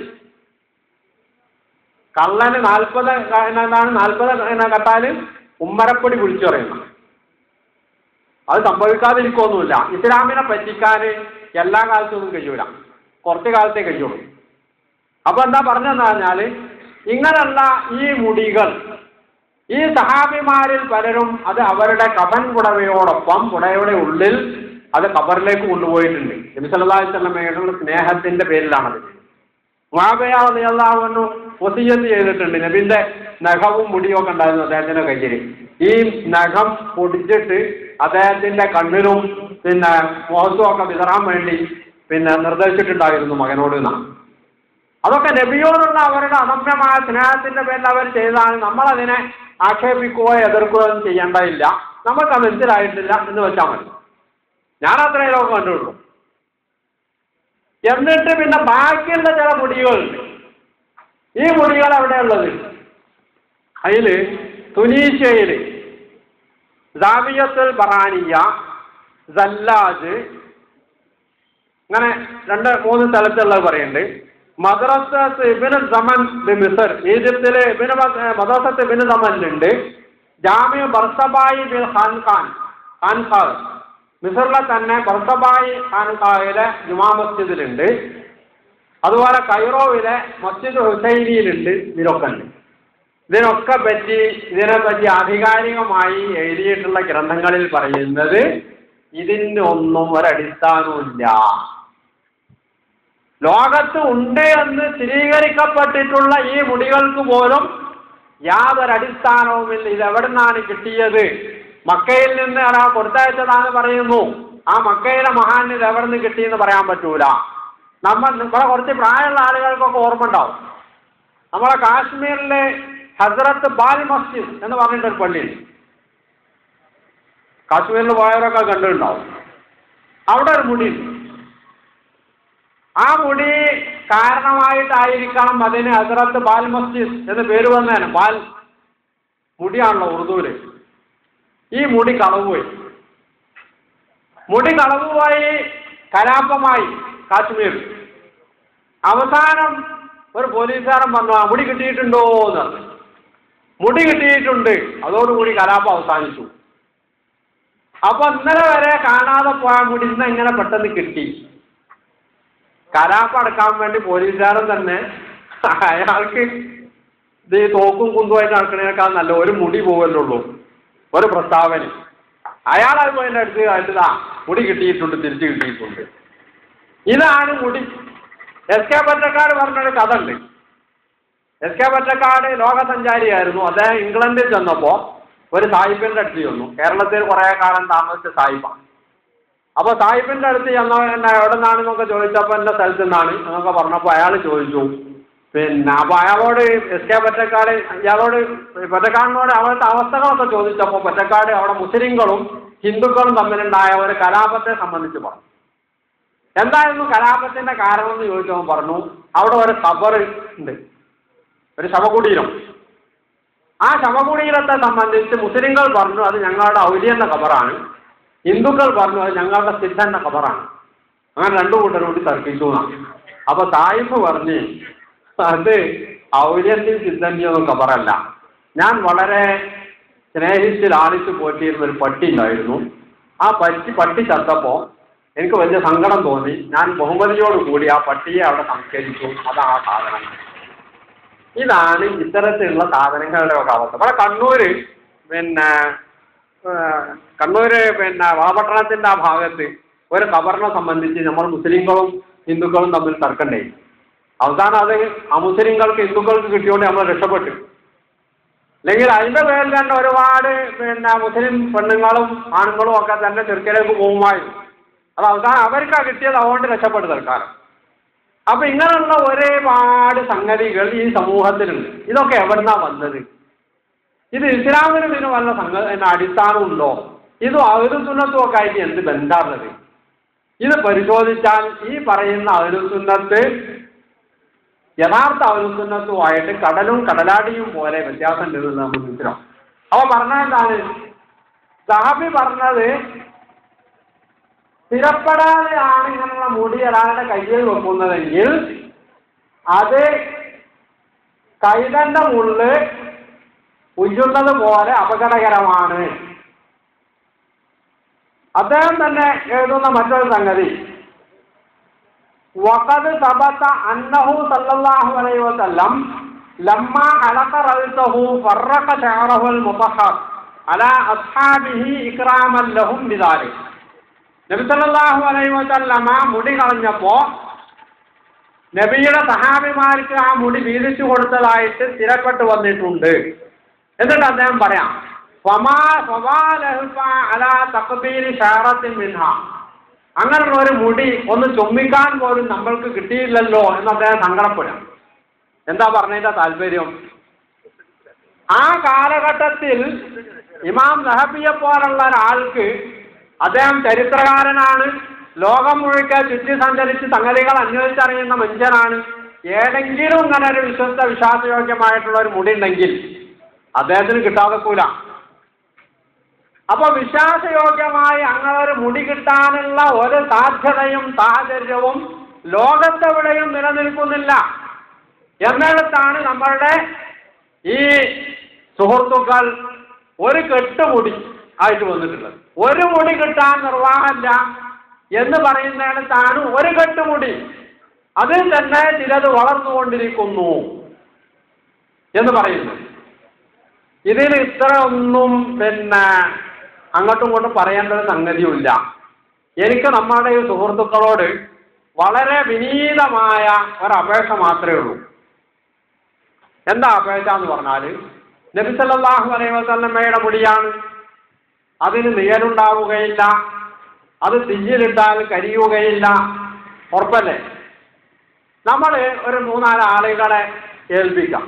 കള്ളന് നാൽപ്പത് എന്താണ് നാൽപ്പത് കട്ടാൽ ഉമ്മരപ്പൊടി വിളിച്ചു പറയുന്നത് അത് സംഭവിക്കാതിരിക്കൊന്നുമില്ല ഇസ്ലാമിനെ പറ്റിക്കാൻ എല്ലാ കാലത്തൊന്നും കഴിയൂല കുറച്ച് കാലത്തേ കഴിയുള്ളൂ അപ്പൊ എന്താ പറഞ്ഞതെന്ന് പറഞ്ഞാൽ ഇങ്ങനെയുള്ള ഈ മുടികൾ ഈ സഹാബിമാരിൽ പലരും അത് അവരുടെ കഫൻ പുടവയോടൊപ്പം പുടവയുടെ ഉള്ളിൽ അത് കബറിലേക്ക് കൊണ്ടുപോയിട്ടുണ്ട് നബി സല്ലല്ലാഹു അലൈഹി വസല്ലമയുടെ സ്നേഹത്തിന്റെ പേരിലാണത് മാബയാവുന്നു വസീയത്ത് ചെയ്തിട്ടുണ്ട് നബിന്റെ നഖവും മുടിയും ഒക്കെ ഉണ്ടായിരുന്നു അദ്ദേഹത്തിന്റെ കയ്യിൽ ഈ നഖം പൊടിച്ചിട്ട് അദ്ദേഹത്തിന്റെ കണ്ണിലും പിന്നെ മുഖത്തും ഒക്കെ വിതറാൻ വേണ്ടി പിന്നെ നിർദ്ദേശിച്ചിട്ടുണ്ടായിരുന്നു മകനോട് എന്നാണ് അതൊക്കെ നബിയോടുള്ള അവരുടെ അദമ്യമായ സ്നേഹത്തിന്റെ പേരിൽ അവർ ചെയ്തതാണ് നമ്മളതിനെ ആക്ഷേപിക്കുകയോ എതിർക്കുകയോ ഒന്നും ചെയ്യേണ്ടതില്ല നമുക്ക് അത് മനസ്സിലായിട്ടില്ല എന്ന് വെച്ചാൽ മതി ഞാൻ അത്രയും ലോകം കണ്ടുള്ളൂ എന്നിട്ട് പിന്നെ ബാക്കിയുള്ള ചില മുടികളുണ്ട് ഈ മുടികൾ എവിടെയുള്ളത് അതിൽ തുനീഷ്യയിൽ ജാമിയത്തുൽ ബറാനിയ സല്ലാജ് അങ്ങനെ രണ്ട് മൂന്ന് സ്ഥലത്തുള്ളത് പറയുന്നുണ്ട് മദ്രസത്ത് ഇബിന് സമൻ ബി മിസർ ഈജിപ്തിലെ ഇബിന് മദ്രസത്ത് ഇബിന് സമനിലുണ്ട് ജാമ്യ ബർസബായി ബിൽ ഖാൻഖാൻ ഖാൻഖാൻ മിസറിലെ തന്നെ ബർസബായി ഖാൻഖായിലെ ജുമാ മസ്ജിദിലുണ്ട് അതുപോലെ കൈറോവിലെ മസ്ജിദ് ഹുസൈനിയിലുണ്ട് ഇതിലൊക്കെ ഉണ്ട് ഇതിനൊക്കെ പറ്റി ഇതിനെ പറ്റി ആധികാരികമായി എഴുതിയിട്ടുള്ള ഗ്രന്ഥങ്ങളിൽ പറയുന്നത് ഇതിന് ഒന്നും ഒരടിസ്ഥാനവുമില്ല ലോകത്ത് ഉണ്ട് എന്ന് സ്ഥിരീകരിക്കപ്പെട്ടിട്ടുള്ള ഈ മുടികൾക്ക് പോലും യാതൊരു അടിസ്ഥാനവുമില്ല ഇത് എവിടെ നിന്നാണ് കിട്ടിയത് മക്കയിൽ നിന്ന് അതാ കൊടുത്തയച്ചതാന്ന് പറയുന്നു ആ മക്കയിലെ മഹാൻ ഇത് എവിടെ നിന്ന് കിട്ടിയെന്ന് പറയാൻ പറ്റൂല നമ്മൾ ഇവിടെ കുറച്ച് പ്രായമുള്ള ആളുകൾക്കൊക്കെ ഓർമ്മ ഉണ്ടാവും നമ്മളെ കാശ്മീരിലെ ഹസ്രത്ത് ബാൽ മസ്ജിദ് എന്ന് പറഞ്ഞിട്ടൊരു പള്ളിയുണ്ട് കാശ്മീരിൽ പോയവരൊക്കെ കണ്ടിട്ടുണ്ടാവും അവിടെ ഒരു മുടിയുണ്ട് ആ മുടി കാരണമായിട്ടായിരിക്കണം അതിന് ഹസ്രത്ത് ബാൽ മസ്ജിദ് എന്ന് പേര് വന്നേനെ ബാൽ മുടിയാണല്ലോ ഉറുദുവില് ഈ മുടി കളവുപോയി മുടി കളവുപോയി കലാപമായി കാശ്മീർ അവസാനം ഒരു പോലീസുകാരൻ പറഞ്ഞു ആ മുടി കിട്ടിയിട്ടുണ്ടോ എന്ന് പറഞ്ഞു മുടി കിട്ടിയിട്ടുണ്ട് അതോടുകൂടി കലാപം അവസാനിച്ചു അപ്പൊ ഇന്നലെ വരെ കാണാതെ പോയ മുടി ഇന്ന് എങ്ങനെ പെട്ടെന്ന് കിട്ടി കലാപം അടക്കാൻ വേണ്ടി പോലീസുകാരൻ തന്നെ അയാൾക്ക് ഇത് ഈ തോക്കും കുന്തുമായിട്ട് നടക്കണേക്കാൾ നല്ല ഒരു മുടി പോവല്ലുള്ളൂ ഒരു പ്രസ്താവന അയാൾ അത് പോയി എൻ്റെ അടുത്ത് കണ്ടതാ മുടി കിട്ടിയിട്ടുണ്ട് തിരിച്ചു കിട്ടിയിട്ടുണ്ട് ഇതാണ് മുടി എസ് കെ പറ്റക്കാട് പറഞ്ഞൊരു കഥ ഉണ്ട് എസ് കെ പറ്റക്കാട് ലോകസഞ്ചാരിയായിരുന്നു അദ്ദേഹം ഇംഗ്ലണ്ടിൽ ചെന്നപ്പോൾ ഒരു സാഹിബിന്റെ അടുത്ത് ചെന്നു കേരളത്തിൽ കുറേ കാലം താമസിച്ച സാഹിബാണ് അപ്പോൾ സാഹിബിന്റെ അടുത്ത് ചെന്ന എന്നെ എവിടെ നിന്നാണെന്നൊക്കെ ചോദിച്ചപ്പോൾ എൻ്റെ സ്ഥലത്ത് നിന്നാണ് എന്നൊക്കെ പറഞ്ഞപ്പോൾ അയാൾ ചോദിച്ചു പിന്നെ അപ്പോൾ അയാളോട് എസ് കെ പറ്റക്കാട് ഇയാളോട് പറ്റക്കാടിനോട് അവിടുത്തെ അവസ്ഥകളൊക്കെ ചോദിച്ചപ്പോൾ പറ്റക്കാട് അവിടെ മുസ്ലിങ്ങളും ഹിന്ദുക്കളും തമ്മിലുണ്ടായ ഒരു കലാപത്തെ സംബന്ധിച്ച് പറഞ്ഞു എന്തായിരുന്നു കലാപത്തിന്റെ കാരണം എന്ന് ചോദിച്ചവൻ പറഞ്ഞു അവിടെ ഒരു ഖബർ ഉണ്ട് ഒരു ശവകുടീരം ആ ശവകുടീരത്തെ സംബന്ധിച്ച് മുസ്ലിങ്ങൾ പറഞ്ഞു അത് ഞങ്ങളുടെ ഔലിയന്റെ ഖബറാണ് ഹിന്ദുക്കൾ പറഞ്ഞു അത് ഞങ്ങളുടെ സിദ്ധന്റെ ഖബറാണ് അങ്ങനെ രണ്ടു കൂട്ടരും കൂടി തർക്കിച്ചു എന്നാണ് അപ്പൊ തായിഫ് പറഞ്ഞ് അത് ഔലിയന്റെയും സിദ്ധന്റെയും ഒന്നും ഖബറല്ല ഞാൻ വളരെ സ്നേഹിച്ച് ലാളിച്ച് പോറ്റിയിരുന്ന ഒരു പട്ടി ഉണ്ടായിരുന്നു ആ പട്ടി പട്ടി ചത്തപ്പോ എനിക്ക് വലിയ സങ്കടം തോന്നി ഞാൻ ബഹുമതിയോട് കൂടി ആ പട്ടിയെ അവിടെ സംസ്കരിച്ചു അതാണ് ആ സാധനം ഇതാണ് ഇത്തരത്തിലുള്ള സാധനങ്ങളുടെ ഒക്കെ അവസ്ഥ ഇവിടെ കണ്ണൂര് പിന്നെ ഏഹ്, കണ്ണൂര് പിന്നെ വാപട്ടണത്തിന്റെ ആ ഭാഗത്ത് ഒരു ഖബറിനെ സംബന്ധിച്ച് നമ്മൾ മുസ്ലിങ്ങളും ഹിന്ദുക്കളും തമ്മിൽ തർക്കണ്ടേ അവസാനം അത് ആ മുസ്ലിങ്ങൾക്ക് ഹിന്ദുക്കൾക്ക് കിട്ടിയോണ്ട് നമ്മൾ രക്ഷപ്പെട്ടു അല്ലെങ്കിൽ അതിന്റെ പേരിൽ തന്നെ ഒരുപാട് പിന്നെ മുസ്ലിം പെണ്ണുങ്ങളും ആണുങ്ങളും ഒക്കെ തന്നെ ചെറുക്കലേക്ക് പോകുമായിരുന്നു അത് അവസാനം അവർക്കാ കിട്ടിയത് അതുകൊണ്ട് രക്ഷപ്പെട്ടു തൽക്കാലം അപ്പൊ ഇങ്ങനെയുള്ള ഒരുപാട് സംഗതികൾ ഈ സമൂഹത്തിലുണ്ട് ഇതൊക്കെ എവിടുന്നാ വന്നത് ഇത് ഇസ്ലാമിന് പിന്നെ വല്ല സംഗ പിന്നെ അടിസ്ഥാനമുണ്ടോ ഇതും അഹുസുന്നത്തും ഒക്കെ ആയിട്ട് എന്ത് ബന്ധാറുള്ളത് ഇത് പരിശോധിച്ചാൽ ഈ പറയുന്ന അഹുസുന്നത്ത് യഥാർത്ഥ അഹുസുന്നത്തുമായിട്ട് കടലും കടലാടിയും പോലെ വ്യത്യാസം ഉണ്ടെന്ന് നമ്മൾ മനസ്സിലാവും അവ പറഞ്ഞ എന്താണ് സാബി പറഞ്ഞത് സ്ഥിരപ്പെടാതെയാണ് ഇങ്ങനെയുള്ള മുടി ഒരാളുടെ കയ്യിൽ വെക്കുന്നതെങ്കിൽ അത് കൈതന്റെ മുള്ള് ഉയ്യുന്നത് പോലെ അപകടകരമാണ് അദ്ദേഹം തന്നെ എഴുതുന്ന മറ്റൊരു സംഗതി വഖദ് സബത അന്നഹു സല്ലല്ലാഹു അലൈഹി വസല്ലം ലമ്മ അലഖ റഅസഹു ഫറഖ ശഅറഹു അൽ-മുതഹഹർ അലാ അസ്ഹാബിഹി ഇക്റാമൻ ലഹും ബിദാലിക് നബി സല്ലല്ലാഹു അലൈഹി വസല്ലമ മുടി കളഞ്ഞപ്പോ നബിയുടെ സഹാബിമാർക്ക് ആ മുടി വീതിച്ചു കൊടുത്തതായിട്ട് സ്ഥിരപ്പെട്ടു വന്നിട്ടുണ്ട് എന്നിട്ട് അദ്ദേഹം പറയാം ഫമാ ഫമാ ലഹുഫ അലാ തഖ്ബീരി ശഅറത്തിൻ മിൻഹ അങ്ങനെയുള്ള ഒരു മുടി ഒന്ന് ചുമ്മിക്കാൻ പോലും നമ്മൾക്ക് കിട്ടിയില്ലല്ലോ എന്ന് അദ്ദേഹം സങ്കടപ്പെടാം എന്താ പറഞ്ഞതിന്റെ താല്പര്യം ആ കാലഘട്ടത്തിൽ ഇമാം നഹബിയെ പോലുള്ള ഒരാൾക്ക് അദ്ദേഹം ചരിത്രകാരനാണ് ലോകം മുഴുക്കെ ചുറ്റി സഞ്ചരിച്ച് സംഗതികൾ അന്വേഷിച്ചറിയുന്ന മനുഷ്യനാണ് ഏതെങ്കിലും ഇങ്ങനെ ഒരു വിശ്വസ്ത വിശ്വാസയോഗ്യമായിട്ടുള്ള ഒരു മുടി ഉണ്ടെങ്കിൽ അദ്ദേഹത്തിന് കിട്ടാതെ കൂല അപ്പൊ വിശ്വാസയോഗ്യമായി അങ്ങനെ ഒരു മുടി കിട്ടാനുള്ള ഒരു സാധ്യതയും സാഹചര്യവും ലോകത്തെവിടെയും നിലനിൽക്കുന്നില്ല എന്നിടത്താണ് നമ്മളുടെ ഈ സുഹൃത്തുക്കൾ ഒരു കെട്ടുമുടി ആയിട്ട് വന്നിട്ടുള്ളത് ഒരു മുടി കിട്ടാൻ നിർവാഹമില്ല എന്ന് പറയുന്നിടത്താണ് ഒരു കെട്ടുമുടി അതിൽ തന്നെ ചിലത് വളർന്നുകൊണ്ടിരിക്കുന്നു എന്ന് പറയുന്നു ഇതിൽ ഇത്ര ഒന്നും പിന്നെ അങ്ങോട്ടും ഇങ്ങോട്ടും പറയേണ്ട ഒരു സംഗതിയുമില്ല എനിക്ക് നമ്മളുടെ ഈ സുഹൃത്തുക്കളോട് വളരെ വിനീതമായ ഒരു അപേക്ഷ മാത്രമേ ഉള്ളൂ എന്താ അപേക്ഷ എന്ന് പറഞ്ഞാൽ നബി സല്ലല്ലാഹു അലൈഹി വസല്ലമയുടെ മുടിയാണ് അതിന് നിഴലുണ്ടാവുകയില്ല അത് തീയിലിട്ടാൽ കരിയുകയില്ല ഉറപ്പല്ലേ നമ്മൾ ഒരു മൂന്നാല് ആളുകളെ ഏൽപ്പിക്കാം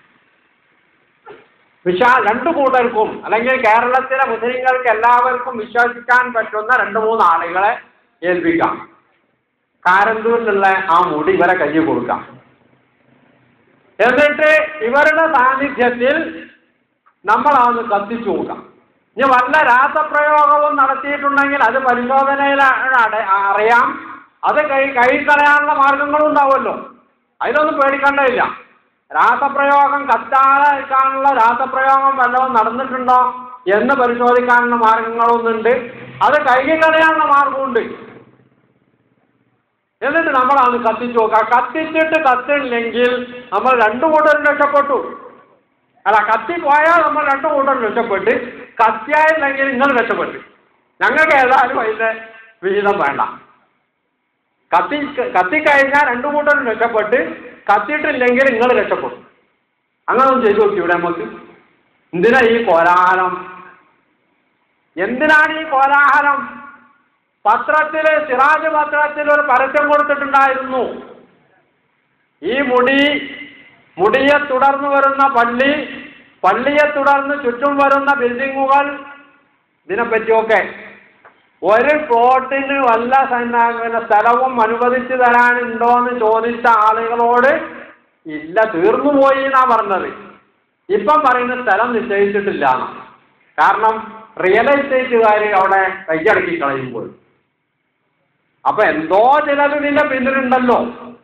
വിശ്വാ രണ്ടു കൂട്ടർക്കും അല്ലെങ്കിൽ കേരളത്തിലെ മുസ്ലിങ്ങൾക്ക് എല്ലാവർക്കും വിശ്വസിക്കാൻ പറ്റുന്ന രണ്ട് മൂന്ന് ആളുകളെ ഏൽപ്പിക്കാം കാരന്തൂരിലുള്ള ആ മുടി ഇവരെ കയ്യിൽ കൊടുക്കാം എന്നിട്ട് ഇവരുടെ സാന്നിധ്യത്തിൽ നമ്മൾ അതൊന്ന് കത്തിച്ചു നോക്കാം ഇനി വല്ല രാസപ്രയോഗവും നടത്തിയിട്ടുണ്ടെങ്കിൽ അത് പരിശോധനയിൽ അട- അറിയാം അത് കൈ കൈ കളയാനുള്ള മാർഗങ്ങളും ഉണ്ടാവുമല്ലോ അതിലൊന്നും പേടിക്കേണ്ടതില്ല രാസപ്രയോഗം കത്താകാനുള്ള രാസപ്രയോഗം വല്ലതും നടന്നിട്ടുണ്ടോ എന്ന് പരിശോധിക്കാനുള്ള മാർഗങ്ങളൊന്നുണ്ട് അത് കൈകി കളയാനുള്ള മാർഗമുണ്ട് എന്നിട്ട് നമ്മൾ അത് കത്തിച്ചു നോക്കാം കത്തിച്ചിട്ട് കത്തില്ലെങ്കിൽ നമ്മൾ രണ്ടു കൂട്ടരും രക്ഷപ്പെട്ടു അല്ല കത്തി പോയാൽ നമ്മൾ രണ്ടു കൂട്ടരും രക്ഷപ്പെട്ട് കത്തിയായില്ലെങ്കിൽ നിങ്ങൾ രക്ഷപ്പെട്ടു ഞങ്ങൾക്ക് ഏതായാലും അതിന്റെ വിഹിതം വേണ്ട കത്തി കത്തിക്കഴിഞ്ഞാൽ രണ്ടു കൂട്ടരും രക്ഷപ്പെട്ട് കത്തിയിട്ടില്ലെങ്കിൽ നിങ്ങൾ രക്ഷപ്പെടും അങ്ങനെ ഒന്ന് ചെയ്തു നോക്കി ഇവിടെ നമുക്ക് എന്തിനാ ഈ കോലാഹലം എന്തിനാണ് ഈ കോലാഹലം പത്രത്തിൽ സിറാജ് പത്രത്തിൽ ഒരു പരസ്യം കൊടുത്തിട്ടുണ്ടായിരുന്നു ഈ മുടി മുടിയെ തുടർന്ന് വരുന്ന പള്ളി പള്ളിയെ തുടർന്ന് ചുറ്റും വരുന്ന ബിൽഡിങ്ങുകൾ ഇതിനെപ്പറ്റിയൊക്കെ ഒരു പ്ലോട്ടിന് വല്ല സന്ന- പിന്നെ സ്ഥലവും അനുവദിച്ചു തരാനുണ്ടോ എന്ന് ചോദിച്ച ആളുകളോട് ഇല്ല തീർന്നു പോയി എന്നാ പറഞ്ഞത് ഇപ്പം പറയുന്ന സ്ഥലം നിശ്ചയിച്ചിട്ടില്ല എന്നാ. കാരണം റിയൽ എസ്റ്റേറ്റുകാർ അവിടെ കൈയടക്കി കളയുമ്പോൾ അപ്പൊ എന്തോ ചിലത് ഇതിന്റെ പിന്നിലുണ്ടല്ലോ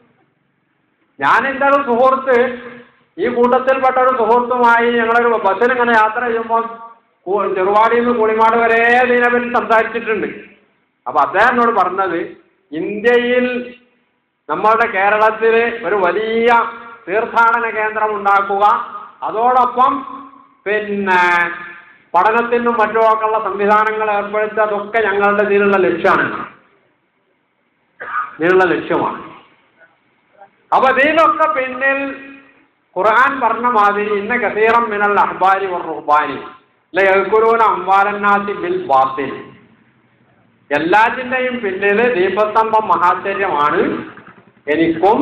ഞാൻ എൻ്റെ ഒരു സുഹൃത്ത് ഈ കൂട്ടത്തിൽപ്പെട്ട ഒരു സുഹൃത്തുമായി ഞങ്ങളൊരു ബസ്സിൽ ഇങ്ങനെ യാത്ര ചെയ്യുമ്പോൾ കു- ചെറുവാടിയിൽ നിന്ന് കുളിമാട് വരെ ഇതിനെപ്പറ്റി സംസാരിച്ചിട്ടുണ്ട് അപ്പൊ അദ്ദേഹം എന്നോട് പറഞ്ഞത് ഇന്ത്യയിൽ നമ്മളുടെ കേരളത്തിൽ ഒരു വലിയ തീർത്ഥാടന കേന്ദ്രം ഉണ്ടാക്കുക അതോടൊപ്പം പിന്നെ പഠനത്തിനും മറ്റുമൊക്കെയുള്ള സംവിധാനങ്ങൾ ഏർപ്പെടുത്തുക അതൊക്കെ ഞങ്ങളുടെ ഇതിലുള്ള ലക്ഷ്യമാണ് ഇതിനുള്ള ലക്ഷ്യമാണ് അപ്പൊ ഇതിലൊക്കെ പിന്നിൽ ഖുർആൻ പറഞ്ഞ മാതിരി ഇന്ന കസീറം മിനൽ അഹ്ബാരി റുഹ്ബാനി ലയക്കുറൂന അംവാലന്നാസി ബിൽ ബാത്തിൽ എല്ലാറ്റിൻ്റെയും പിന്നിൽ ദീപസ്തംഭം മഹാചര്യമാണ് എനിക്കും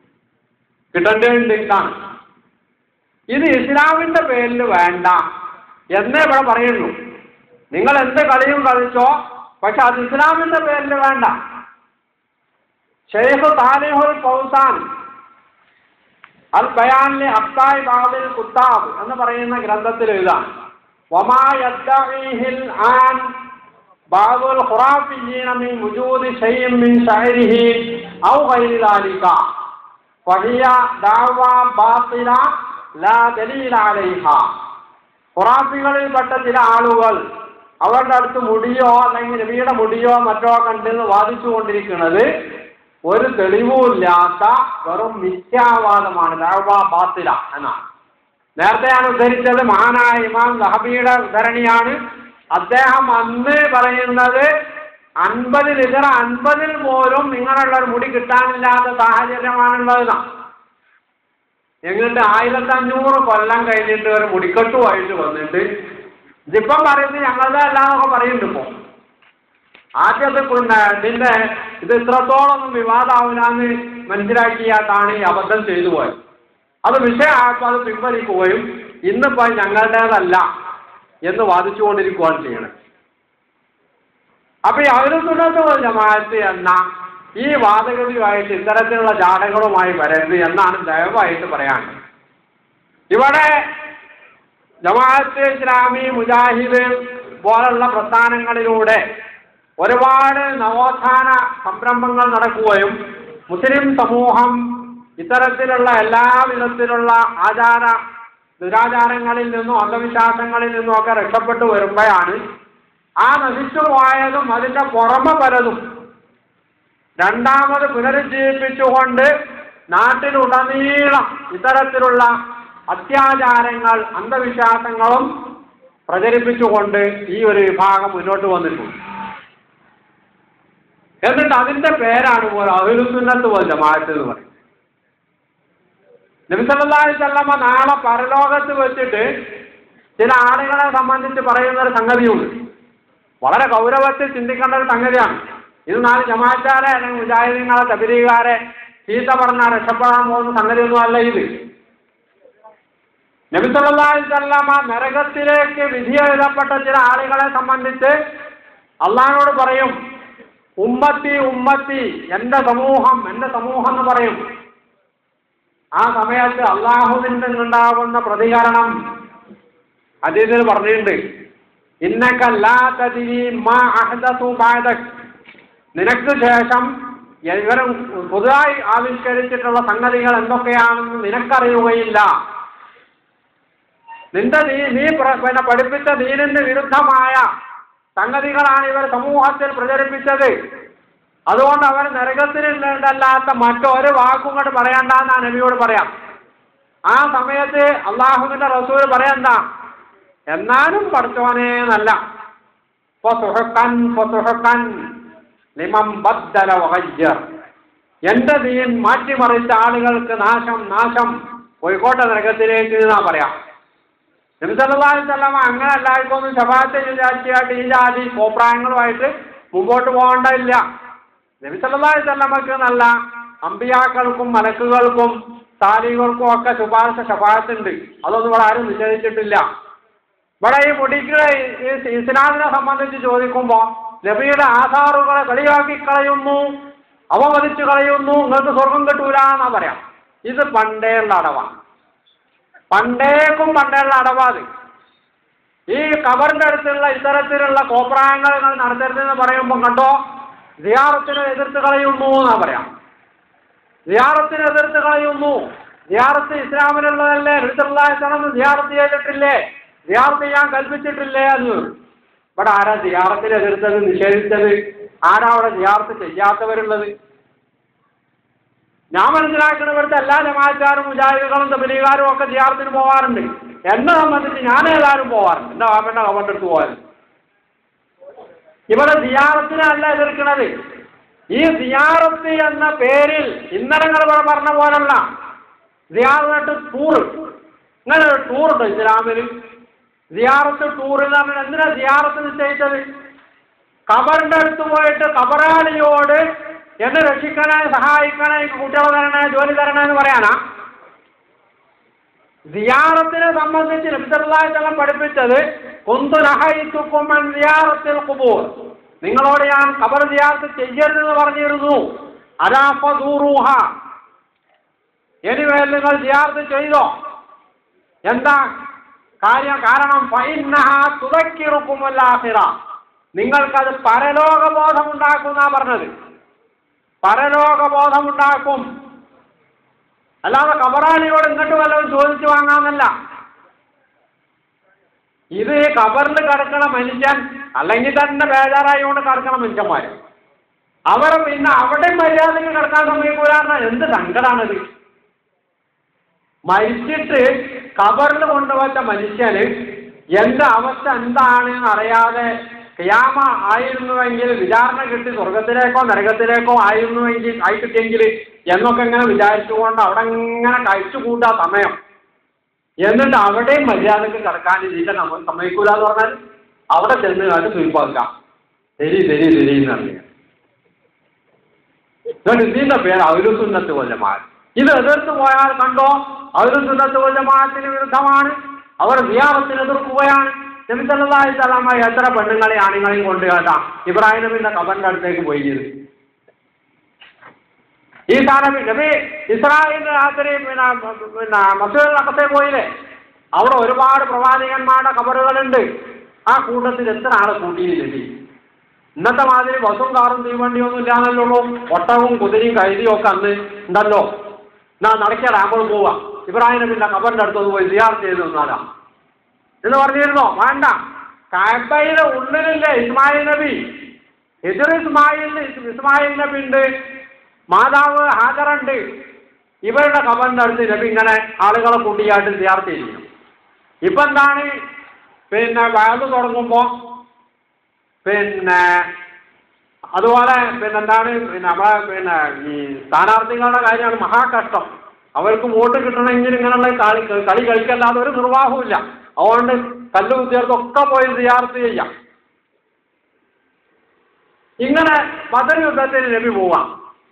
കിട്ടേണ്ടതാണ് ഇത് ഇസ്ലാമിന്റെ പേരിൽ വേണ്ട എന്നേ ഇവിടെ പറയുന്നു നിങ്ങൾ എന്ത് കളിയും കളിച്ചോ പക്ഷെ അത് ഇസ്ലാമിന്റെ പേരിൽ വേണ്ട ഷെയ്ഖ് താലിഹുൽ ഫൗസാൻ അൽ ബയാനിലെ അബ്തായ് ബാബിൽ കുത്താബ് എന്ന് പറയുന്ന ഗ്രന്ഥത്തിൽ എഴുതാൻ വമാ യദ്ദഈഹിൽ ആൻ ബാബുൽ ഖുറാഫിയീന മിൻ വജൂദി ഷൈഇൻ മിൻ ശഅരിഹി ഔ ഗൈരി ദാലിക ഫഹിയ ദഅവ ബാത്തില ലാ ദലീല അലൈഹ ഖുറാഫികളിൽപ്പെട്ട ചില ആളുകൾ അവരുടെ അടുത്ത് മുടിയോ അല്ലെങ്കിൽ നബിയുടെ മുടിയോ മറ്റോ കണ്ടെന്ന് വാദിച്ചു കൊണ്ടിരിക്കുന്നത് ഒരു തെളിവുമില്ലാത്ത വെറും മിഥ്യാവാദമാണ് ദഅവ ബാത്തില എന്നാണ് നേരത്തെ ഞാൻ ഉദ്ധരിച്ചത് മഹാനായ ഇമാം ദഹബിയുടെ ഉദ്ധരണിയാണ് അദ്ദേഹം അന്ന് പറയുന്നത് അൻപത് ലിറ്റർ അൻപതിൽ പോലും നിങ്ങളുള്ള ഒരു മുടി കിട്ടാനില്ലാത്ത സാഹചര്യമാണുള്ളതെന്നാണ് എന്നിട്ട് ആയിരത്തി അഞ്ഞൂറ് കൊല്ലം കഴിഞ്ഞിട്ട് ഒരു മുടിക്കെട്ടുമായിട്ട് വന്നിട്ട് ഇതിപ്പം പറയുന്നത് ഞങ്ങളുടെ അല്ലാന്നൊക്കെ പറയുന്നുണ്ട് ഇപ്പോൾ ആദ്യത്തെ പിന്നെ ഇതിന്റെ ഇത് ഇത്രത്തോളം വിവാദമാവില്ലാന്ന് മനസ്സിലാക്കിയാട്ടാണ് ഈ അബദ്ധം ചെയ്തു പോയത് അത് വിഷയമായപ്പോൾ അത് പിൻവലിക്കുകയും ഇന്നിപ്പോൾ അത് ഞങ്ങളുടേതല്ല എന്ന് വാദിച്ചുകൊണ്ടിരിക്കുകയാണ് ചെയ്യണത് അപ്പൊ ഈ അവരുസുന്നത്ത് ജമാഅത്ത് എന്ന ഈ വാദഗതിയുമായിട്ട് ഇത്തരത്തിലുള്ള ജാടകളുമായി വരരുത് എന്നാണ് ദയവായിട്ട് പറയാൻ ഇവിടെ ജമാഅത്ത് ഇസ്ലാമി മുജാഹിദ് പോലുള്ള പ്രസ്ഥാനങ്ങളിലൂടെ ഒരുപാട് നവോത്ഥാന സംരംഭങ്ങൾ നടക്കുകയും മുസ്ലിം സമൂഹം ഇത്തരത്തിലുള്ള എല്ലാ വിധത്തിലുള്ള ആചാര ദുരാചാരങ്ങളിൽ നിന്നും അന്ധവിശ്വാസങ്ങളിൽ നിന്നും ഒക്കെ രക്ഷപ്പെട്ടു വരുമ്പോഴാണ് ആ നശിച്ചു പോയതും അതിന്റെ പുറമെ പലതും രണ്ടാമത് പുനരുജ്ജീവിപ്പിച്ചുകൊണ്ട് നാട്ടിലുടനീളം ഇത്തരത്തിലുള്ള അത്യാചാരങ്ങൾ അന്ധവിശ്വാസങ്ങളും പ്രചരിപ്പിച്ചുകൊണ്ട് ഈ ഒരു വിഭാഗം മുന്നോട്ട് വന്നിട്ടുണ്ട് എന്നിട്ട് അതിന്റെ പേരാണ് പോലെ അഹിലുസുന്നത്ത് പോലെ ജമാഅത്ത് എന്ന് പറയും നബിസല്ലാഹി സ്വല്ലമ്മ നാളെ പരലോകത്ത് വെച്ചിട്ട് ചില ആളുകളെ സംബന്ധിച്ച് പറയുന്ന ഒരു സംഗതിയുണ്ട് വളരെ ഗൗരവത്തിൽ ചിന്തിക്കേണ്ട ഒരു സംഗതിയാണ് ഇത് നാല് ജമാഅത്താരെ അല്ലെങ്കിൽ മുജാഹിദീങ്ങളെ തബരീകാരെ ചീത്ത പറഞ്ഞാൽ രക്ഷപ്പെടാൻ പോകുന്ന സംഗതിയൊന്നും അല്ല ഇത് നബിസല്ലാഹി സ്വല്ലമ്മ നരകത്തിലേക്ക് വിധി എഴുതപ്പെട്ട ചില ആളുകളെ സംബന്ധിച്ച് അള്ളഹാനോട് പറയും ഉമ്മത്തി ഉമ്മത്തി എന്റെ സമൂഹം എന്റെ സമൂഹം എന്ന് പറയും ആ സമയത്ത് അള്ളാഹുവിൽ നിന്നുണ്ടാകുന്ന പ്രതികരണം അതിൽ പറഞ്ഞിട്ടുണ്ട് ഇന്നക്കല്ലാത്തതിരി മാ അഹദസു ബാദക് നിനക്ക് ശേഷം ഇവരും പുതുതായി ആവിഷ്കരിച്ചിട്ടുള്ള സംഗതികൾ എന്തൊക്കെയാണെന്ന് നിനക്കറിയുകയില്ല നിന്റെ നീ നീ പ്ര- പിന്നെ പഠിപ്പിച്ച ദീനിന് വിരുദ്ധമായ സംഗതികളാണ് ഇവർ സമൂഹത്തിൽ പ്രചരിപ്പിച്ചത് അതുകൊണ്ട് അവർ നരകത്തിനല്ലാത്ത മറ്റൊരു വാക്കും കൊണ്ട് പറയണ്ടെന്ന് ആ നബിയോട് പറയാം ആ സമയത്ത് അള്ളാഹുവിന്റെ റസൂൽ പറയണ്ട എന്നാലും പഠിച്ചോനെ നല്ല ഫസുഹക്കൻ ഫസുഹക്കൻ ലിമം ബദ്ദല വഹജ്ജർ എന്റെ ദീൻ മാറ്റിമറിച്ച ആളുകൾക്ക് നാശം നാശം കോഴിക്കോട്ടെ നരകത്തിലേക്ക് എന്നാ പറയാം നബിസല്ലാസ്വല്ലാമ അങ്ങനെ എല്ലാവർക്കും ശബാത്ത് വിചാരിച്ചായിട്ട് ഈ ജാതി കോപ്രായങ്ങളുമായിട്ട് മുമ്പോട്ട് പോകേണ്ടതില്ല നബിസല്ലാസ്വല്ലമക്ക് നല്ല അമ്പിയാക്കൾക്കും മലക്കുകൾക്കും താലികൾക്കും ഒക്കെ ശുപാർശ ശബാത്തുണ്ട് അതൊന്നും ഇവിടെ ആരും നിഷേധിച്ചിട്ടില്ല ഇവിടെ ഈ മുടിക്ക് ഈ ഇസ്ലാമിനെ സംബന്ധിച്ച് ചോദിക്കുമ്പോൾ നബിയുടെ ആധാറുകളെ കളിയാക്കി കളയുന്നു അവമതിച്ചു കളയുന്നു നിങ്ങൾക്ക് സ്വർഗം കിട്ടൂല എന്നാ പറയാം ഇത് പണ്ടേയുള്ള അടവാണ് പണ്ടേക്കും പണ്ടേയുള്ള അടവാത് ഈ കബറിന്റെ അടുത്തുള്ള ഇത്തരത്തിലുള്ള കോപ്രായങ്ങൾ നിങ്ങൾ നടത്തരുതെന്ന് പറയുമ്പോൾ കണ്ടോ സിയാറത്തിനെ എതിർത്ത് കളയുന്നു എന്നാ പറയാം സിയാറത്തിനെ എതിർത്ത് കളയുന്നു സിയാറത്ത് ഇസ്ലാമിലുള്ളതല്ലേ ഋതുള്ളാഹിത്തണം സിയാറത്ത് ചെയ്തിട്ടില്ലേ സിയാറത്ത് ചെയ്യാൻ കൽപ്പിച്ചിട്ടില്ലേ എന്ന് ഇവിടെ ആരാ സിയാറത്തിനെ എതിർത്തത് നിഷേധിച്ചത് ആരാ അവിടെ സിയാറത്ത് ചെയ്യാത്തവരുള്ളത് ഞാൻ മനസ്സിലാക്കുന്ന ഇവിടുത്തെ എല്ലാ ജമാക്കാരും മുജാഹിദുകളും തബലീകാരും ഒക്കെ സിയാറത്തിന് പോകാറുണ്ട് എന്നെ സംബന്ധിച്ച് ഞാൻ ഏതായാലും പോകാറുണ്ട് എൻ്റെ വാപ്പൻ്റെ കവറിൻ്റെ അടുത്ത് പോകാറുണ്ട് ഇവിടെ സിയാറത്തിനല്ല എതിർക്കണത് ഈ സിയാറത്ത് എന്ന പേരിൽ ഇന്നലെ നിങ്ങൾ ഇവിടെ പറഞ്ഞ പോലല്ല സിയാറത്ത് ടൂർ ഇങ്ങനെ ഒരു ടൂറുണ്ട് ഇസ്ലാമിൽ സിയാറത്ത് ടൂർ എന്ന് പറഞ്ഞാൽ എന്തിനാ സിയാറത്ത് നിശ്ചയിച്ചത് കബറിന്റെ അടുത്ത് പോയിട്ട് കബറാളിയോട് എന്നെ രക്ഷിക്കണേ സഹായിക്കണേ എനിക്ക് കുട്ടികളെ തരണേ ജോലി തരണേ എന്ന് പറയാനാ സിയാറത്തിനെ സംബന്ധിച്ച് നബിസല്ലാഹുവല്ലം പഠിപ്പിച്ചത് കുന്തുലഹയിത്തുക്കുമൻ സിയാറത്തിൽ കുബൂർ നിങ്ങളോട് ഞാൻ കബർ സിയാറത്ത് ചെയ്യരുതെന്ന് പറഞ്ഞിരുന്നു അരാഫൂറൂഹ എനിവേൽ നിങ്ങൾ സിയാറത്ത് ചെയ്തോ എന്താ കാര്യം കാരണം ഫൈനഹ തുറക്കിറുക്കുമല്ലാഹിറ നിങ്ങൾക്കത് പരലോകബോധം ഉണ്ടാക്കുന്ന പറഞ്ഞത് പരലോകബോധം ഉണ്ടാക്കും അല്ലാതെ കബറാളിയോട് ഇങ്ങോട്ട് വല്ലതും ചോദിച്ചു വാങ്ങാന്നല്ല ഇത് ഈ കബറിൽ കിടക്കണ മനുഷ്യൻ അല്ലെങ്കിൽ തന്നെ ബേജാറായി കൊണ്ട് കിടക്കണ മനുഷ്യന്മാർ അവർ പിന്നെ അവിടെ മര്യാദയ്ക്ക് കിടക്കാൻ സമ്മതിക്കൂലെന്ന എന്ത് സങ്കടാണിത് മരിച്ചിട്ട് കബറിൽ കൊണ്ടുവച്ച മനുഷ്യന് എന്റെ അവസ്ഥ എന്താണെന്ന് അറിയാതെ ക്യാമ ആയിരുന്നുവെങ്കിൽ വിചാരണ കിട്ടി സ്വർഗത്തിലേക്കോ നരകത്തിലേക്കോ ആയിരുന്നുവെങ്കിൽ ആയി കിട്ടിയെങ്കിൽ എന്നൊക്കെ ഇങ്ങനെ വിചാരിച്ചുകൊണ്ട് അവിടെ ഇങ്ങനെ കഴിച്ചു കൂട്ടാ സമയം എന്നിട്ട് അവിടെയും മര്യാദക്ക് കിടക്കാൻ ഇതിന്റെ നമ്മൾ സമ്മതിക്കൂല എന്ന് പറഞ്ഞാൽ അവിടെ ചെന്ന് അത് സ്വീപ്പാക്കാം ശരി ശരി ശരി എന്ന് അറിയാം എന്നിട്ട് ഇതിന്റെ പേര് അവരുസുന്നത്ത് കൊല്ലമാൻ ഇത് എതിർത്ത് പോയാൽ കണ്ടോ അവരുസുന്നത്ത് കൊല്ലമാനത്തിന് വിരുദ്ധമാണ് അവർ സിയാറത്തിന് എതിർക്കുകയാണ് നബിസല്ലാഹി സ്വലാമ എത്ര പെണ്ണുങ്ങളെ ആണുങ്ങളെയും കൊണ്ട് കേട്ടാ ഇബ്രാഹിം നബിന്റെ കബറിന്റെ അടുത്തേക്ക് പോയി ചെയ്തു ഈ സാധനം നബി ഇസ്രായേലിന്റെ രാത്രി പിന്നെ പിന്നെ മസൂദ് അകത്തെ പോയില്ലേ അവിടെ ഒരുപാട് പ്രവാചകന്മാരുടെ കബറുകളുണ്ട് ആ കൂട്ടത്തിൽ എത്ര ആളെ കൂട്ടിയില്ല നബി ഇന്നത്തെ മാതിരി ബസ്സും കാറും തീവണ്ടിയൊന്നും ഇല്ലാന്നല്ലോ ഒട്ടകവും കുതിരയും കഴുതിയും ഒക്കെ അന്ന് ഉണ്ടല്ലോ എന്നാ നടക്കാതെ നമ്മൾ പോവാം ഇബ്രാഹിം നബിന്റെ കബറിന്റെ അടുത്തൊന്ന് പോയി സിയാർ ചെയ്ത് നിന്നാലാ എന്ന് പറഞ്ഞിരുന്നോ വേണ്ട കാബയുടെ ഉള്ളിലില്ലേ ഇസ്മായിൽ നബി എതിർ ഇസ്മായിൽ ഇസ്മായിൽ നബി ഉണ്ട് മാതാവ് ഹാജറുണ്ട് ഇവരുടെ കബറിന്റെ അടുത്ത് നബി ഇങ്ങനെ ആളുകളെ കൂട്ടിയായിട്ട് സിയാർ ചെയ്തിരുന്നു ഇപ്പൊ എന്താണ് പിന്നെ വയത് തുടങ്ങുമ്പോ പിന്നെ അതുപോലെ പിന്നെ എന്താണ് പിന്നെ നമ്മളെ പിന്നെ ഈ സ്ഥാനാർത്ഥികളുടെ കാര്യമാണ് മഹാകഷ്ടം അവർക്ക് വോട്ട് കിട്ടണമെങ്കിൽ ഇങ്ങനെയുള്ള കളി കളി കളിക്കല്ലാതെ ഒരു നിർവാഹവുമില്ല അതുകൊണ്ട് കല്ല് കുത്തിയർക്കൊക്കെ പോയി സിയാർത്ത് ചെയ്യാം ഇങ്ങനെ ബദർ യുദ്ധത്തിന് നബി പോവാം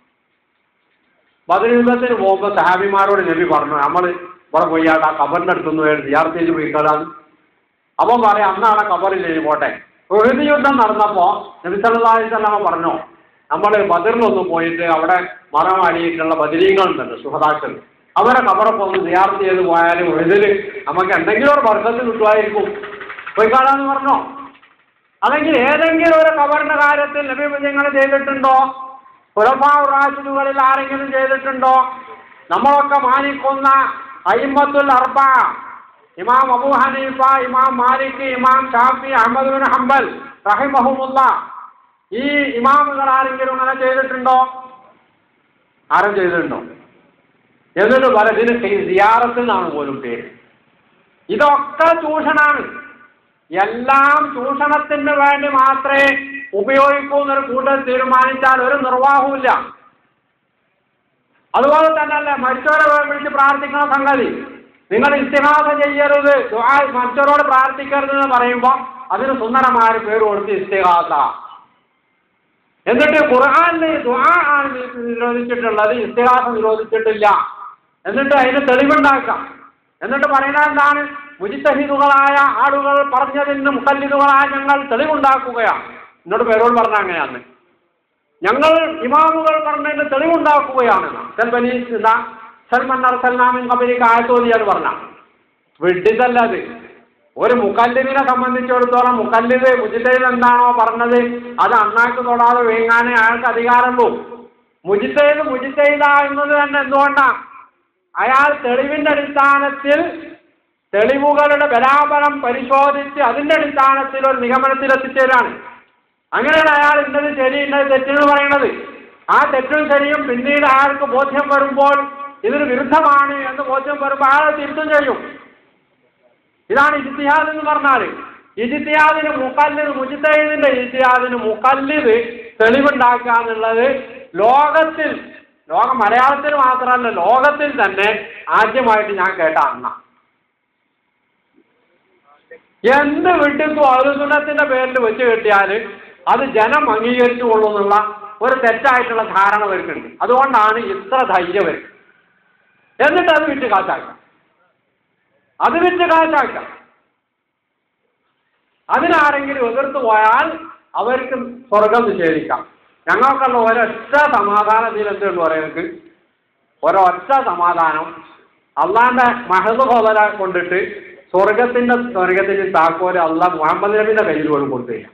ബദർ യുദ്ധത്തിന് പോകുമ്പോൾ സഹാബിമാരോട് നബി പറഞ്ഞു നമ്മൾ ഇവിടെ പോയാൽ ആ കബറിൻ്റെ അടുത്തൊന്ന് പോയി സിയാർത്ത് ചെയ്ത് പോയിക്കളാന്ന് അപ്പം പറയാം അന്ന് അവിടെ കബറില്ലേ പോട്ടെ ഉഹദ് യുദ്ധം നടന്നപ്പോൾ നബി സല്ലല്ലാഹു അലൈഹി വസല്ലമ പറഞ്ഞു നമ്മൾ ബദറിലൊന്ന് പോയിട്ട് അവിടെ മറം അടിയിട്ടുള്ള ബദരീങ്ങളുണ്ടല്ലോ സുഹതാക്കൾ അവരെ കബറൊക്കെ ഒന്ന് സിയാർത്ത് ചെയ്ത് പോയാലും ഉഹദിൽ നമുക്ക് എന്തെങ്കിലും ഒരു വർഷത്തിൽ കിട്ടുമായിരിക്കും പോയി കാണാന്ന് പറഞ്ഞോ അല്ലെങ്കിൽ ഏതെങ്കിലും ഒരു കബറിന്റെ കാര്യത്തിൽ നബി നിങ്ങൾ ചെയ്തിട്ടുണ്ടോ റാഷിദുകളിൽ ആരെങ്കിലും ചെയ്തിട്ടുണ്ടോ നമ്മളൊക്കെ മാനിക്കുന്ന അയിമ്പത്തുൽ അർബ ഇമാം Abu Haneefa imam Malik imam Shafi Ahmad bin Hanbal റഹിമഹുമുല്ല ഈ ഇമാമുകൾ ആരെങ്കിലും അങ്ങനെ ചെയ്തിട്ടുണ്ടോ ആരും ചെയ്തിട്ടുണ്ടോ എന്നിട്ട് പലതിന് സിയാറത്തിൽ നിന്നാണ് പോലും പേര് ഇതൊക്കെ ചൂഷണാണ് എല്ലാം ചൂഷണത്തിന് വേണ്ടി മാത്രമേ ഉപയോഗിക്കൂ എന്നൊരു കൂട്ടർ തീരുമാനിച്ചാൽ ഒരു നിർവാഹവുമില്ല അതുപോലെ തന്നെയല്ലേ മരിച്ചവരെ വിളിച്ച് പ്രാർത്ഥിക്കുന്ന സംഗതി നിങ്ങൾ ഇസ്തിഹാസ ചെയ്യരുത് ദുആ മരിച്ചവരോട് പ്രാർത്ഥിക്കരുത് എന്ന് പറയുമ്പോൾ അതിന് സുന്ദരമായ ഒരു പേര് കൊടുത്ത് ഇസ്തിഹാസ എന്നിട്ട് ഖുർആാനിൽ ദുആ ആണ് നിരോധിച്ചിട്ടുള്ളത് ഇസ്തിഹാസ നിരോധിച്ചിട്ടില്ല എന്നിട്ട് അതിന് തെളിവുണ്ടാക്കാം എന്നിട്ട് പറയുന്നത് എന്താണ് മുജിത്തഹിദുകളായ ആളുകൾ പറഞ്ഞതിന് മുഖല്ലിദുകളായ ഞങ്ങൾ തെളിവുണ്ടാക്കുകയാണ് എന്നോട് പേരോട് പറഞ്ഞ അങ്ങനെയാണ് ഞങ്ങൾ ഇമാമുകൾ പറഞ്ഞതിന്റെ തെളിവുണ്ടാക്കുകയാണ് സൽബനി എന്താ സൽമൻ അർസൽനാമിൻ കമ്പനിക്ക് ആയത്തോതിയാണ് പറഞ്ഞ വിഡിതല്ല അത് ഒരു മുക്കല്ലിനെ സംബന്ധിച്ചിടത്തോളം മുക്കല്ലിത് മുജിത്തയിൽ എന്താണോ പറഞ്ഞത് അത് അണ്ണാക്ക് തൊടാതെ വീങ്ങാനേ അയാൾക്ക് അധികാരമുള്ളൂ മുജിത്തയിൽ മുജിത്തയില എന്നത് തന്നെ എന്തുകൊണ്ടാ അയാൾ തെളിവിന്റെ അടിസ്ഥാനത്തിൽ തെളിവുകളുടെ ബലാബലം പരിശോധിച്ച് അതിന്റെ അടിസ്ഥാനത്തിൽ ഒരു നിഗമനത്തിൽ എത്തിച്ചേരാണ് അങ്ങനെയാണ് അയാൾ ഇന്നത് ശരി ഇന്നത് തെറ്റെന്ന് പറയുന്നത് ആ തെറ്റും ശരിയും പിന്നീട് അയാൾക്ക് ബോധ്യം വരുമ്പോൾ ഇതിന് വിരുദ്ധമാണ് എന്ന് ബോധ്യം വരുമ്പോൾ അയാൾ തിരുത്തും ചെയ്യും ഇതാണ് ഇജിത്തിഹാദ് എന്ന് പറഞ്ഞാൽ ഇജിത്തിഹാദിന് മുക്കല്ലിത് മുജിത്തൈദിന്റെ ഇജിത്തിഹാദിന് മുക്കല്ലിത് തെളിവുണ്ടാക്കുക എന്നുള്ളത് ലോകത്തിൽ ലോകം മലയാളത്തിൽ മാത്രമല്ല ലോകത്തിൽ തന്നെ ആദ്യമായിട്ട് ഞാൻ കേട്ട അന്ന എന്ത് വിട്ടിക്കും അറുസുനത്തിന്റെ പേരിൽ വെച്ച് കെട്ടിയാൽ അത് ജനം അംഗീകരിച്ചു കൊള്ളുന്നുള്ള ഒരു തെറ്റായിട്ടുള്ള ധാരണ വരുന്നുണ്ട് അതുകൊണ്ടാണ് ഇത്ര ധൈര്യം വരുന്നത് എന്നിട്ട് അത് വിറ്റ് കാശാക്കാം അത് വിറ്റ് കാശാക്കാം അതിനാരെങ്കിലും എതിർത്ത് പോയാൽ അവർക്ക് സ്വർഗം നിഷേധിക്കാം ഞങ്ങൾക്കുള്ള ഒരൊറ്റ സമാധാനത്തിൽ എന്തുണ്ട് പറയുന്നത് ഒരൊറ്റ സമാധാനം അള്ളാന്റെ മഹദ് ഹോദര കൊണ്ടിട്ട് സ്വർഗത്തിന്റെ സ്വർഗത്തിന്റെ താക്കോല് അള്ളാഹ് മുഹമ്മദ് നബിന്റെ കയ്യിൽ പോലും കൊടുത്തില്ല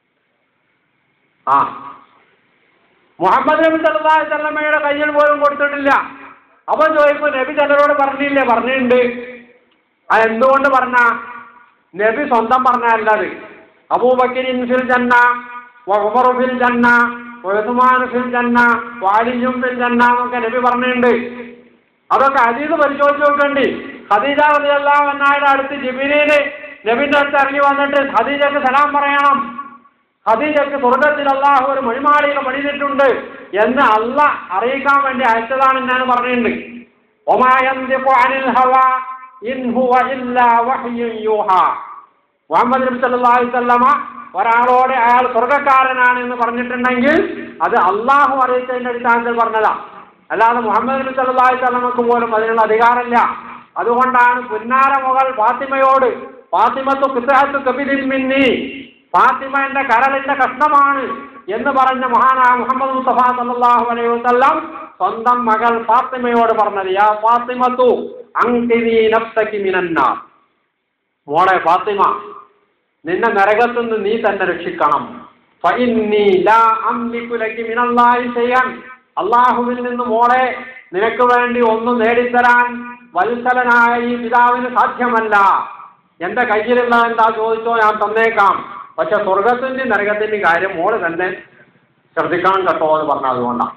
ആ മുഹമ്മദ് നബി സല്ലല്ലാഹു അലൈഹി വസല്ലമയുടെ കയ്യിൽ പോലും കൊടുത്തിട്ടില്ല അപ്പൊ ചോദിക്കും നബി ചിലരോട് പറഞ്ഞില്ലേ പറഞ്ഞിട്ടുണ്ട് അത് എന്തുകൊണ്ട് പറഞ്ഞ നബി സ്വന്തം പറഞ്ഞല്ലത് അബൂബക്കിരിൻ ഫിൽ ജന്ന ഉമറു ഫിൽ ജന്ന ഉസ്മാൻ ഫിൽ ജന്ന വാലിയും ഫിൽ ജന്ന എന്നൊക്കെ നബി പറഞ്ഞിട്ടുണ്ട് അതൊക്കെ അതീത് പരിശോധിച്ച് നോക്കണ്ടി ഖദീജ റളിയല്ലാഹു അൻഹയുടെ അടുത്ത് ജിബിരിയിൽ നബിന്റെ അടുത്ത് ഇറങ്ങി വന്നിട്ട് ഖദീജക്ക് സലാം പറയണം ഖദീജക്ക് സ്വർഗത്തിൽ അള്ളാഹു ഒരു മണിമാളിക പണിതിട്ടുണ്ട് എന്ന് അല്ല അറിയിക്കാൻ വേണ്ടി അയച്ചതാണ് ഞാൻ പറഞ്ഞിട്ടുണ്ട് ഒമായന്തിഖു അനിൽ ഹവാ ഇൻ ഹുവ ഇല്ലാ വഹ്യുൻ യൂഹാ മുഹമ്മദ് നബി സല്ലല്ലാഹു അലൈഹി വസല്ലമ ഒരാളോട് അയാൾ സ്വർഗ്ഗക്കാരനാണ് എന്ന് പറഞ്ഞിട്ടുണ്ടെങ്കിൽ അത് അള്ളാഹു അറിയിച്ചതിന്റെ അടിസ്ഥാനത്തിൽ പറഞ്ഞതാ അല്ലാതെ മുഹമ്മദ് നബി സല്ലല്ലാഹു അലൈഹി വസല്ലമക്ക് പോലും അതിനുള്ള അധികാരമില്ല അതുകൊണ്ടാണ് പുന്നാര മകൾ ഫാത്തിമയോട് ഫാത്തിമത്തു കിത്താത്തു കബിലിൻ മിന്നി ഫാത്തിമ എന്റെ കരളിന്റെ കഷ്ണമാണ് എന്ന് പറഞ്ഞ മഹാനായ മുഹമ്മദ് മുസ്തഫ സല്ലല്ലാഹു അലൈഹി വസല്ലം സ്വന്തം മകൾ ഫാത്തിമയോട് പറഞ്ഞത് യാ ഫാത്തിമത്തു അങ്കിനി നഫ്സകി മിനന്നാർ മോളെ ഫാത്തിമ നിന്നെ നരകത്തുനിന്ന് നീ തന്നെ രക്ഷിക്കണം ഫഇന്നി ലാ അംലികു ലകി മിനല്ലാഹി ശൈഅൻ അള്ളാഹുവിൽ നിന്ന് മോളെ നിനക്ക് വേണ്ടി ഒന്നും നേടിത്തരാൻ വത്സലനായ ഈ പിതാവിന് സാധ്യമല്ല എന്റെ കയ്യിലുള്ള എന്താ ചോദിച്ചോ ഞാൻ തന്നേക്കാം പക്ഷെ സ്വർഗത്തിന്റെ നരകത്തിന്റെ കാര്യം മോള് തന്നെ ശ്രദ്ധിക്കണം കേട്ടോ എന്ന് പറഞ്ഞ അതുകൊണ്ടാണ്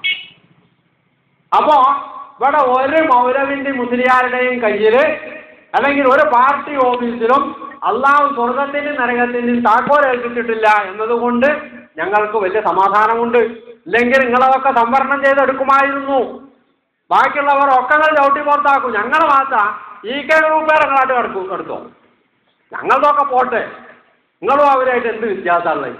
അപ്പോ ഇവിടെ ഒരു മൗലവിന്റെ മുസ്ലിയാരുടെയും കയ്യിൽ അല്ലെങ്കിൽ ഒരു പാർട്ടി ഓഫീസിലും അള്ളാഹു സ്വർഗത്തിന്റെയും നരകത്തിന്റെയും താക്കോൽ ഏൽപ്പിച്ചിട്ടില്ല എന്നതുകൊണ്ട് ഞങ്ങൾക്ക് വലിയ സമാധാനമുണ്ട് ഇല്ലെങ്കിൽ നിങ്ങളതൊക്കെ സംവരണം ചെയ്തെടുക്കുമായിരുന്നു ബാക്കിയുള്ളവർ ഒക്കെ നിങ്ങൾ ചവിട്ടി പുറത്താക്കും ഞങ്ങളെ മാത്ര ഈ കെ ഗ്രൂപ്പേർ നിങ്ങളായിട്ട് എടുക്കും എടുത്തോ ഞങ്ങളതൊക്കെ പോട്ടെ നിങ്ങളും അവരായിട്ട് എന്ത് വ്യത്യാസമുള്ളത്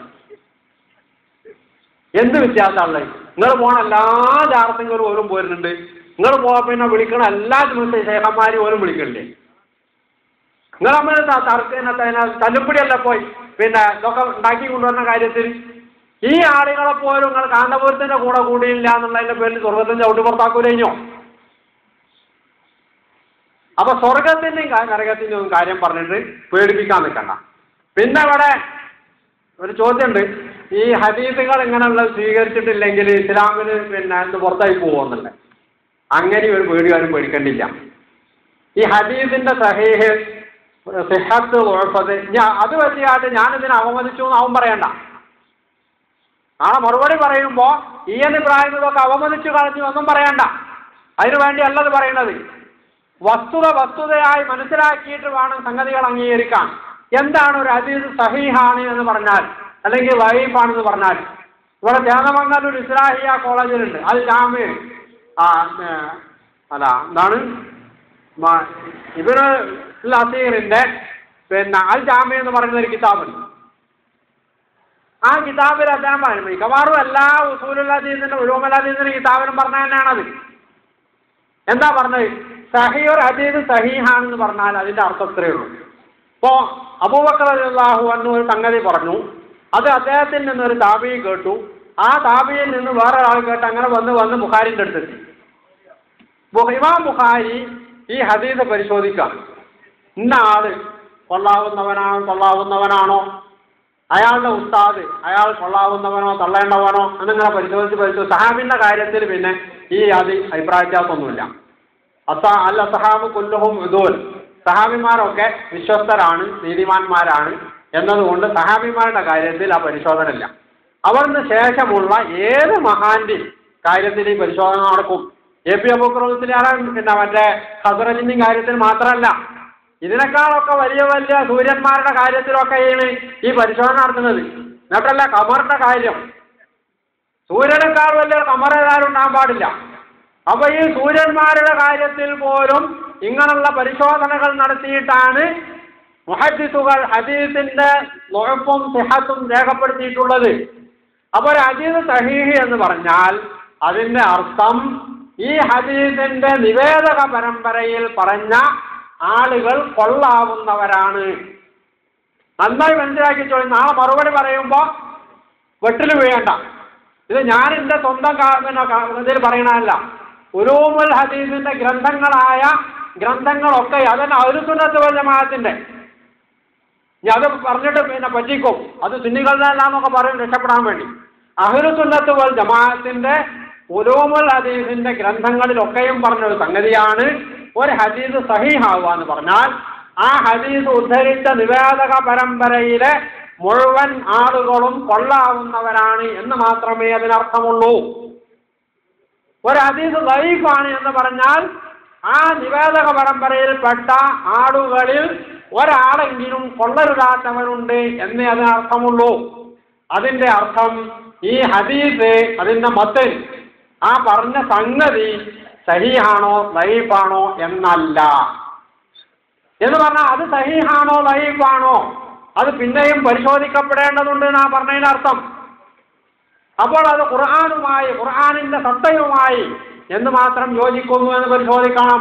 എന്ത് വ്യത്യാസമുള്ളത് നിങ്ങൾ പോണ എല്ലാ ജാറത്തിങ്ങളും ഓരും പോരുന്നുണ്ട് നിങ്ങൾ പോ പിന്നെ വിളിക്കണ എല്ലാ ദിവസവും ശേഖന്മാരും ഓരും വിളിക്കണ്ടേ നിങ്ങൾ തമ്മിൽ തർക്കത്തിന് തല്ലുപിടിയല്ല പോയി പിന്നെ ഇതൊക്കെ ഉണ്ടാക്കി കൊണ്ടുവരുന്ന കാര്യത്തിൽ ഈ ആളുകളെ പോലും നിങ്ങൾ കാന്തപുരത്തിന്റെ കൂടെ കൂടിയില്ല എന്നുള്ളതിന്റെ പേരിൽ സ്വർഗത്തിന്റെ ചവിട്ടി പുറത്താക്കൂലോ അപ്പൊ സ്വർഗത്തിന്റെയും കാ- നരകത്തിന്റെയും ഒന്നും കാര്യം പറഞ്ഞിട്ട് പേടിപ്പിക്കാൻ നിൽക്കണ്ട പിന്നെ ഇവിടെ ഒരു ചോദ്യമുണ്ട് ഈ ഹദീസുകൾ ഇങ്ങനെയുള്ളത് സ്വീകരിച്ചിട്ടില്ലെങ്കിൽ ഇസ്ലാമിന് പിന്നെ എന്ത് പുറത്തായി പോകുമെന്നല്ലേ അങ്ങനെ ഒരു പേടിക്കാരും പേടിക്കണ്ടില്ല ഈ ഹദീസിന്റെ സഹീഹ് സിഹത്ത് ഉഴപ്പത് ഞാൻ അത് വെച്ചാട്ട് ഞാനിതിനെ അവമതിച്ചു എന്ന് അവൻ പറയണ്ട നാളെ മറുപടി പറയുമ്പോൾ ഈ എന്ന് ഇബ്രാഹിം ഇതൊക്കെ അവമതിച്ചു കളഞ്ഞു ഒന്നും പറയണ്ട അതിനു വേണ്ടി അല്ലത് പറയണത് വസ്തുത വസ്തുതയായി മനസ്സിലാക്കിയിട്ട് വേണം സംഗതികൾ അംഗീകരിക്കാൻ എന്താണ് ഒരു ഹദീസ് സഹീഹാണ് എന്ന് പറഞ്ഞാൽ അല്ലെങ്കിൽ വൈഫാണെന്ന് പറഞ്ഞാൽ ഇവിടെ ചേന്നമംഗലൂർ ഇസ്ലാഹിയ കോളേജിലുണ്ട് അത് ജാമ്യ ആ ഏ, അല്ല എന്താണ് മ- ഇവര് അസീറിന്റെ പിന്നെ അൽ ജാമ്യ എന്ന് പറയുന്ന ഒരു കിതാബുണ്ട് ആ കിതാബിൽ അദ്ദേഹം പറഞ്ഞു മിക്കവാറും എല്ലാ ഉസൂലുല്ലാദീസിന്റെ ഉലൂമല്ലാദീസിന്റെ കിതാബിനും പറഞ്ഞ തന്നെയാണത് എന്താ പറഞ്ഞത് സഹിയൊരു ഹദീദ് സഹീഹാണെന്ന് പറഞ്ഞാൽ അതിന്റെ അർത്ഥം ഇത്രയേ ഉള്ളൂ ഇപ്പോ അബൂബക്കർ അള്ളാഹു അന്നു ഒരു സംഗതി പറഞ്ഞു അത് അദ്ദേഹത്തിൽ നിന്നൊരു താബി കേട്ടു ആ താബിയിൽ നിന്ന് വേറെ ആൾ കേട്ട് അങ്ങനെ വന്ന് വന്ന് ബുഖാരിന്റെ അടുത്തെത്തി ബു- ഇമാം ബുഖാരി ഈ ഹദീസ് പരിശോധിക്കാം ഇന്ന ആള് കൊള്ളാവുന്നവനാണോ കൊള്ളാവുന്നവനാണോ അയാളുടെ ഉസ്താദ് അയാൾ കൊള്ളാവുന്നവനോ തള്ളേണ്ടവനോ എന്നിങ്ങനെ പരിശോധിച്ച് പരിശോധിച്ച് സഹാബിന്റെ കാര്യത്തിൽ പിന്നെ ഈ അതി അഭിപ്രായ വ്യത്യാസമൊന്നുമില്ല അസ അൽ അസഹാബ് കുല്ലുഹും ഇദൂൽ സഹാബിമാരൊക്കെ വിശ്വസ്തരാണ് നീതിമാന്മാരാണ് എന്നതുകൊണ്ട് സഹാബിമാരുടെ കാര്യത്തിൽ ആ പരിശോധന ഇല്ല അവിടുന്ന് ശേഷമുള്ള ഏത് മഹാന്റെ കാര്യത്തിൽ ഈ പരിശോധന നടക്കും എ പി അബൂക്രമത്തിലാണ് പിന്നെ മറ്റേ ഹസറജിന്റെയും കാര്യത്തിൽ മാത്രമല്ല ഇതിനേക്കാളൊക്കെ വലിയ വലിയ സൂര്യന്മാരുടെ കാര്യത്തിലൊക്കെയാണ് ഈ പരിശോധന നടത്തുന്നത് എന്നിട്ടല്ല കമറിന്റെ കാര്യം സൂര്യനേക്കാൾ വലിയ കമർ ഏതായാലും ഉണ്ടാകാൻ പാടില്ല അപ്പൊ ഈ സൂര്യന്മാരുടെ കാര്യത്തിൽ പോലും ഇങ്ങനെയുള്ള പരിശോധനകൾ നടത്തിയിട്ടാണ് മുഹദ്ദിസുകൾ ഹദീസിന്റെ നുഴപ്പും സിഹത്തും രേഖപ്പെടുത്തിയിട്ടുള്ളത് അപ്പൊ ഒരു ഹദീസ് സഹീഹ് എന്ന് പറഞ്ഞാൽ അതിന്റെ അർത്ഥം ഈ ഹദീസിന്റെ നിവേദക പരമ്പരയിൽ പറഞ്ഞ ആളുകൾ കൊള്ളാവുന്നവരാണ് നന്നായി മനസ്സിലാക്കിച്ചോളി നാളെ മറുപടി പറയുമ്പോ വെട്ടിൽ വീഴണ്ട ഇത് ഞാൻ എൻ്റെ സ്വന്തം കാ- പിന്നെ കാ- ഇതിൽ പറയണതല്ല ഉലൂമുൽ ഹദീസിന്റെ ഗ്രന്ഥങ്ങളായ ഗ്രന്ഥങ്ങളൊക്കെ അതന്നെ അരുസുന്നത്ത് വൽ ജമാഅത്തിന്റെ ഇനി അത് പറഞ്ഞിട്ട് പിന്നെ പറ്റിക്കും അത് സുന്നികളുടെ അല്ലാന്നൊക്കെ പറയും രക്ഷപ്പെടാൻ വേണ്ടി അഹ്ലുസുന്നത്ത് വൽ ജമാഅത്തിന്റെ ഉലൂമുൽ ഹദീസിന്റെ ഗ്രന്ഥങ്ങളിലൊക്കെയും പറഞ്ഞൊരു സംഗതിയാണ് ഒരു ഹദീസ് സഹീഹാവുക എന്ന് പറഞ്ഞാൽ ആ ഹദീസ് ഉദ്ധരിച്ച നിവേദക പരമ്പരയിലെ മുഴുവൻ ആളുകളും കൊള്ളാവുന്നവരാണ് എന്ന് മാത്രമേ അതിനർത്ഥമുള്ളൂ ഒരു ഹദീസ് ലൈഫാണ് എന്ന് പറഞ്ഞാൽ ആ നിവേദക പരമ്പരയിൽപ്പെട്ട ആളുകളിൽ ഒരാളെങ്കിലും കൊള്ളരുതാത്തവനുണ്ട് എന്നേ അതിനർത്ഥമുള്ളൂ അതിന്റെ അർത്ഥം ഈ ഹദീസ് അതിന്റെ മത്തിൽ ആ പറഞ്ഞ സംഗതി സഹിയാണോ ലൈഫാണോ എന്നല്ല എന്ന് പറഞ്ഞാൽ അത് സഹിഹാണോ ലൈഫാണോ അത് പിന്നെയും പരിശോധിക്കപ്പെടേണ്ടതുണ്ട് എന്നാ പറഞ്ഞതിന്റെ അർത്ഥം അപ്പോൾ അത് ഖുർആാനുമായി ഖുർആാനിന്റെ സത്തയുമായി എന്ന് മാത്രം യോജിക്കുന്നു എന്ന് പരിശോധിക്കണം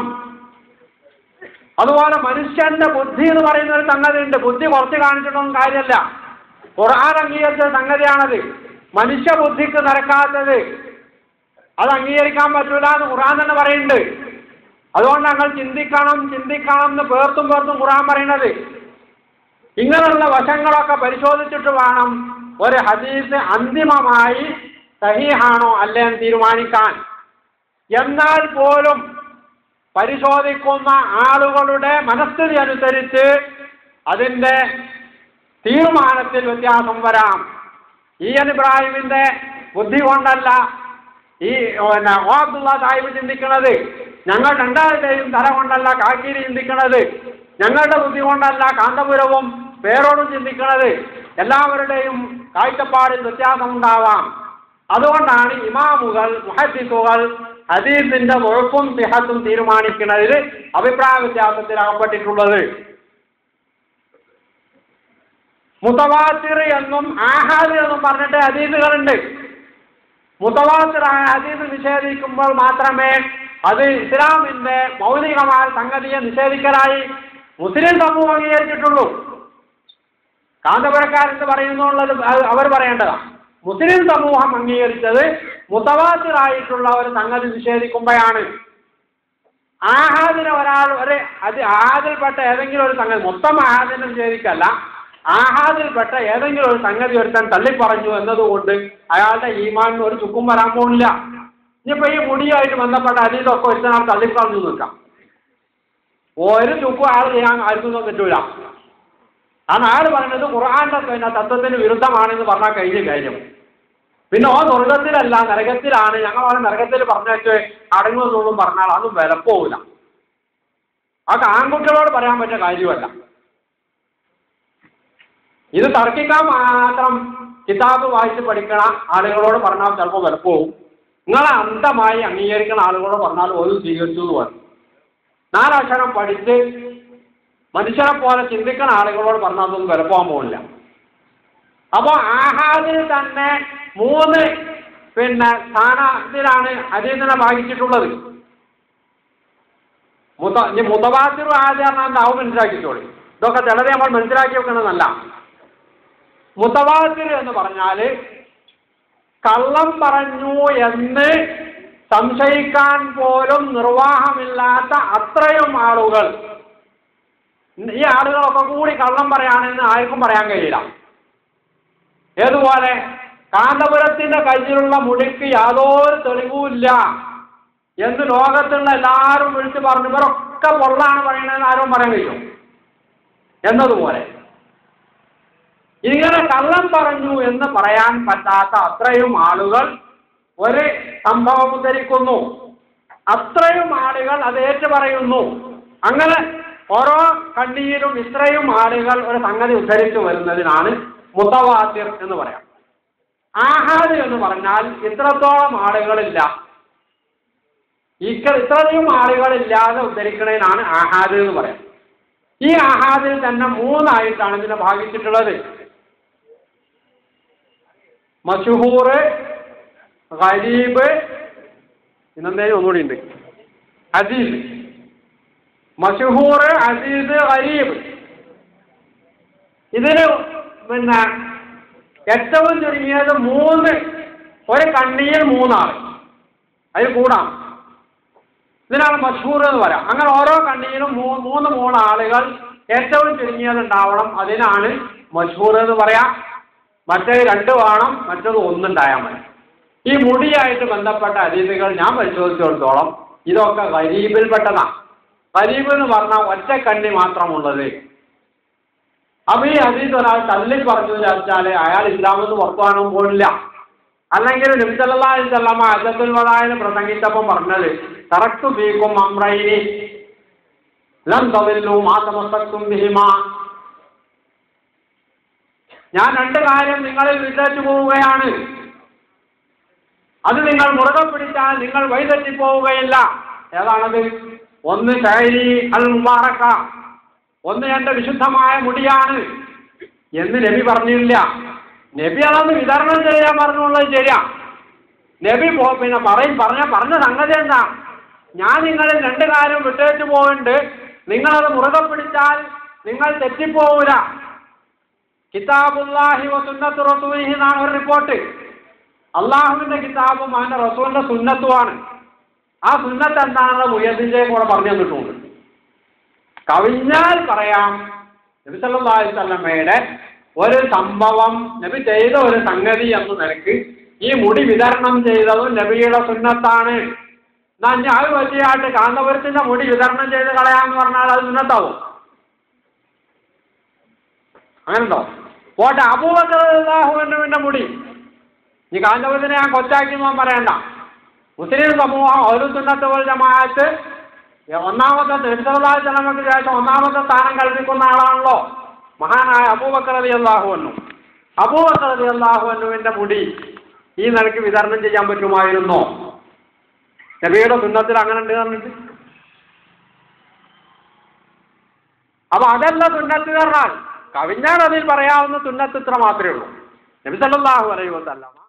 അതുപോലെ മനുഷ്യന്റെ ബുദ്ധി എന്ന് പറയുന്ന ഒരു സംഗതി ഉണ്ട് ബുദ്ധി കുറച്ച് കാണിച്ചിട്ടൊന്നും കാര്യമല്ല ഖുർആൻ അംഗീകരിച്ച സംഗതിയാണത് മനുഷ്യ ബുദ്ധിക്ക് നിരക്കാത്തത് അത് അംഗീകരിക്കാൻ പറ്റൂല എന്ന് ഖുർആൻ തന്നെ പറയുന്നുണ്ട് അതുകൊണ്ട് ഞങ്ങൾ ചിന്തിക്കണം ചിന്തിക്കണം എന്ന് പേർത്തും പേർത്തും ഖുർആൻ പറയുന്നത് ഇങ്ങനെയുള്ള വശങ്ങളൊക്കെ പരിശോധിച്ചിട്ട് വേണം ഒരു ഹദീസ് അന്തിമമായി സഹീഹാണോ അല്ലേ എന്ന് തീരുമാനിക്കാൻ എന്നാൽ പോലും പരിശോധിക്കുന്ന ആളുകളുടെ മനസ്ഥിതി അനുസരിച്ച് അതിൻ്റെ തീരുമാനത്തിൽ വ്യത്യാസം വരാം ഇ എൻ ഇബ്രാഹിമിന്റെ ബുദ്ധി കൊണ്ടല്ല ഈ പിന്നെ ഓ അബ്ദുള്ള സാഹിബ് ചിന്തിക്കുന്നത് ഞങ്ങൾ രണ്ടാളുടെയും തല കൊണ്ടല്ല കാക്കീരി ചിന്തിക്കുന്നത് ഞങ്ങളുടെ ബുദ്ധി കൊണ്ടല്ല കാന്തപുരവും പേരോടും ചിന്തിക്കുന്നത് എല്ലാവരുടെയും കാഴ്ചപ്പാടിൽ വ്യത്യാസമുണ്ടാവാം അതുകൊണ്ടാണ് ഇമാമുകൾ മുഹദ്ദിസുകൾ ഹദീസിന്റെ മുഴപ്പും സിഹത്തും തീരുമാനിക്കുന്നതിൽ അഭിപ്രായ വ്യത്യാസത്തിൽ അകപ്പെട്ടിട്ടുള്ളത് മുത്തവാത്തിർ എന്നും ആഹാദ് എന്നും പറഞ്ഞിട്ട് ഹദീസുകളുണ്ട് മുത്തവാത്തിറായ ഹദീസ് നിഷേധിക്കുമ്പോൾ മാത്രമേ അത് ഇസ്ലാമിന്റെ മൗലികമായ സംഗതിയെ നിഷേധിക്കലായി മുസ്ലിം സമൂഹം അംഗീകരിച്ചിട്ടുള്ളൂ കാന്തപുരക്കാരെന്ന് പറയുന്നുള്ളത് അത് അവർ പറയേണ്ടതാണ് മുസ്ലിം സമൂഹം അംഗീകരിച്ചത് മുത്തവാത്തിറായിട്ടുള്ള ഒരു സംഗതി നിഷേധിക്കുമ്പോഴാണ് ആഹാദിനെ ഒരാൾ ഒരു അത് ആഹാദിൽപ്പെട്ട ഏതെങ്കിലും ഒരു സംഗതി മൊത്തം ആഹാദിനെ നിഷേധിക്കല്ല ആഹാദിൽപ്പെട്ട ഏതെങ്കിലും ഒരു സംഗതി ഒരുത്തൻ തള്ളിപ്പറഞ്ഞു എന്നതുകൊണ്ട് അയാളുടെ ഈമാനിന് ഒരു ചുക്കും വരാൻ പോകുന്നില്ല ഇനിയിപ്പോ ഈ മുടിയായിട്ട് ബന്ധപ്പെട്ട അതീതൊക്കെ ഒരുത്തനാൾ തള്ളിപ്പറഞ്ഞു നിൽക്കാം ഒരു ചുക്കും ആൾ ചെയ്യാൻ ആർക്കും പറ്റൂല കാരണം ആൾ പറയുന്നത് ഖുർആാന്റെ പിന്നെ തത്വത്തിന് വിരുദ്ധമാണെന്ന് പറഞ്ഞാൽ കഴിഞ്ഞ കാര്യം പിന്നെ ഓ സ്വർഗത്തിലല്ല നരകത്തിലാണ് ഞങ്ങളാണ് നരകത്തിൽ പറഞ്ഞേക്ക് അടങ്ങുമെന്നൊന്നും പറഞ്ഞാൽ അതും വിലപ്പോവില്ല അതൊക്കെ ആൺകുട്ടികളോട് പറയാൻ പറ്റിയ കാര്യമല്ല ഇത് തർക്കിക്കാൻ മാത്രം കിതാബ് വായിച്ച് പഠിക്കണ ആളുകളോട് പറഞ്ഞാൽ ചിലപ്പോൾ വിലപ്പോവും നിങ്ങളെ അന്ധമായി അംഗീകരിക്കുന്ന ആളുകളോട് പറഞ്ഞാൽ ഒരു സ്വീകരിച്ചു എന്ന് പറയും നാലക്ഷരം പഠിച്ച് മനുഷ്യരെ പോലെ ചിന്തിക്കുന്ന ആളുകളോട് പറഞ്ഞാൽ അതൊന്നും വിലപ്പോകാൻ പോകില്ല അപ്പോൾ ആഹാദിൽ തന്നെ മൂന്ന് പിന്നെ സ്ഥാനത്തിലാണ് ഹദീസിനെ ഭാഗിച്ചിട്ടുള്ളത് മുത ഇനി മുതവാത്തിർ ആചരണം എന്താവും മനസ്സിലാക്കിക്കോളി ഇതൊക്കെ ചിലരെ നമ്മൾ മനസ്സിലാക്കി വെക്കണമെന്നല്ല മുത്തവാസിർ എന്ന് പറഞ്ഞാൽ കള്ളം പറഞ്ഞു എന്ന് സംശയിക്കാൻ പോലും നിർവാഹമില്ലാത്ത അത്രയും ആളുകൾ ഈ ആളുകളൊക്കെ കൂടി കള്ളം പറയാണെന്ന് ആർക്കും പറയാൻ കഴിയില്ല ഏതുപോലെ കാന്തപുരത്തിന്റെ കയ്യിലുള്ള മുടിക്ക് യാതൊരു തെളിവുമില്ല എന്ന് ലോകത്തുള്ള എല്ലാവരും വിളിച്ച് പറഞ്ഞു ഇവരൊക്കെ പൊള്ളാണ് പറയണതെന്ന് ആരും പറയാൻ കഴിയും എന്നതുപോലെ ഇങ്ങനെ കള്ളം പറഞ്ഞു എന്ന് പറയാൻ പറ്റാത്ത അത്രയും ആളുകൾ ഒരു സംഭവം ഉദ്ധരിക്കുന്നു അത്രയും ആളുകൾ അത് ഏറ്റു പറയുന്നു അങ്ങനെ ഓരോ കണ്ണിയിലും ഇത്രയും ആളുകൾ ഒരു സംഗതി ഉദ്ധരിച്ചു വരുന്നതിനാണ് മുത്തവാസിർ എന്ന് പറയാം ആഹാദ് എന്ന് പറഞ്ഞാൽ ഇത്രത്തോളം ആളുകളില്ല ഇക്ക ഇത്രയും ആളുകളില്ലാതെ ഉദ്ധരിക്കുന്നതിനാണ് ആഹാദ് എന്ന് പറയാം ഈ ആഹാദിൽ തന്നെ മൂന്നായിട്ടാണ് ഇതിനെ ഭാഗിച്ചിട്ടുള്ളത് മഷുഹൂർ ഗരീബ് ഇന്നെന്തേലും ഒന്നുകൂടി ഉണ്ട് അസീസ് മഷുഹൂർ അസീസ് ഗരീബ് ഇതിന് പിന്നെ ഏറ്റവും ചുരുങ്ങിയത് മൂന്ന് ഒരു കണ്ണിയിൽ മൂന്നാൾ അതിൽ കൂടാം ഇതിനാണ് മഷൂർ എന്ന് പറയാം അങ്ങനെ ഓരോ കണ്ണിയിലും മൂ മൂന്ന് മൂന്ന് ആളുകൾ ഏറ്റവും ചുരുങ്ങിയത് ഉണ്ടാവണം അതിനാണ് മഷൂർ എന്ന് പറയാം മറ്റേ രണ്ട് വേണം മറ്റത് ഒന്നുണ്ടായാൽ മതി ഈ മുടിയായിട്ട് ബന്ധപ്പെട്ട അതീതികൾ ഞാൻ പരിശോധിച്ചിടത്തോളം ഇതൊക്കെ ഗരീബിൽപ്പെട്ടതാണ് ഗരീബ് എന്ന് പറഞ്ഞാൽ ഒറ്റ കണ്ണി മാത്രമുള്ളത് അപ്പൊ ഈ അതീത് ഒരാൾ തള്ളി പറഞ്ഞു വിചാരിച്ചാൽ അയാൾ ഇസ്ലാമെന്ന് പുറത്തു കാണാൻ പോണില്ല അല്ലെങ്കിൽ നബിസല്ലാഹി സ്വല്ലാമ അജത്തുൽ വദായിന് പ്രസംഗിച്ചപ്പോൾ പറഞ്ഞത് തറക്തു ബീക്കും അമ്രൈനി ലം തവില്ലു മാ തമസ്സക്തും ബിഹിമാ ഞാൻ രണ്ട് കാര്യം നിങ്ങളിൽ വിട്ടേച്ചു പോവുകയാണ് അത് നിങ്ങൾ മുറുകെ പിടിച്ചാൽ നിങ്ങൾ വഴിതെറ്റി പോവുകയില്ല ഏതാണത് ഒന്ന് ശൈലി അൽ മുബാറക്ക ഒന്ന് എൻ്റെ വിശുദ്ധമായ മുടിയാണ് എന്ന് നബി പറഞ്ഞില്ല നബി അതൊന്ന് വിതരണം ചെയ്യാൻ പറഞ്ഞുള്ളത് ശരിയാ നബി പോ പിന്നെ പറയും പറഞ്ഞ പറഞ്ഞ സംഗതി എന്താ ഞാൻ നിങ്ങളിൽ രണ്ട് കാര്യം വിട്ടേച്ചു പോയിട്ടുണ്ട് നിങ്ങളത് മുറുകെ പിടിച്ചാൽ നിങ്ങൾ തെറ്റിപ്പോവില്ല കിതാബുല്ലാഹി വ സുന്നത്തു റസൂലിഹി എന്നാണ് ഒരു റിപ്പോർട്ട് അള്ളാഹുവിന്റെ കിതാബും അവന്റെ റസൂലിന്റെ സുന്നത്തുമാണ് ആ സുന്നത്ത് എന്താണെന്ന് മുയദിന്റെ കൂടെ പറഞ്ഞു തന്നിട്ടുണ്ട് കവിഞ്ഞാൽ പറയാം നബി സല്ലല്ലാഹു അലൈഹി വസല്ലമയുടെ ഒരു സംഭവം നബി ചെയ്ത ഒരു സംഗതി എന്ന നിലക്ക് ഈ മുടി വിതരണം ചെയ്തതും നബിയുടെ സുന്നത്താണ് എന്നാ ഞാൻ അത് വലിയായിട്ട് കാന്തപുരത്തിന്റെ മുടി വിതരണം ചെയ്ത് കളയാന്ന് പറഞ്ഞാൽ അത് സുന്നത്താവും അങ്ങനെന്തോ പോട്ടെ അബൂബക്കറുവിന്റെ മുടി ഈ കാന്തപുരത്തിനെ ഞാൻ കൊച്ചാക്കി പോകാൻ പറയണ്ട മുസ്ലിം സമൂഹം ഒരു സുന്നത്ത് പോൽ ജമാഅത്ത് ഒന്നാമത്തെ തിരുസലാ ജനങ്ങൾക്ക് ശേഷം ഒന്നാമത്തെ സ്ഥാനം കൽപ്പിക്കുന്ന ആളാണല്ലോ മഹാനായ അബൂബക്കർ അലി അള്ളാഹുവന്നു അബൂബക്കർ അലി അള്ളാഹുവന്നുവിന്റെ മുടി ഈ നിലയ്ക്ക് വിതരണം ചെയ്യാൻ പറ്റുമായിരുന്നോ നബിയുടെ സുന്നത്തിൽ അങ്ങനെ ഉണ്ട് പറഞ്ഞിട്ട് അപ്പൊ അതല്ല സുന്നത്ത് പറഞ്ഞാൽ കവിഞ്ഞാൽ അതിൽ പറയാവുന്ന സുന്നത്ത് ഇത്ര മാത്രമേ ഉള്ളൂ നബി സല്ലല്ലാഹു അലൈഹി വസല്ലമ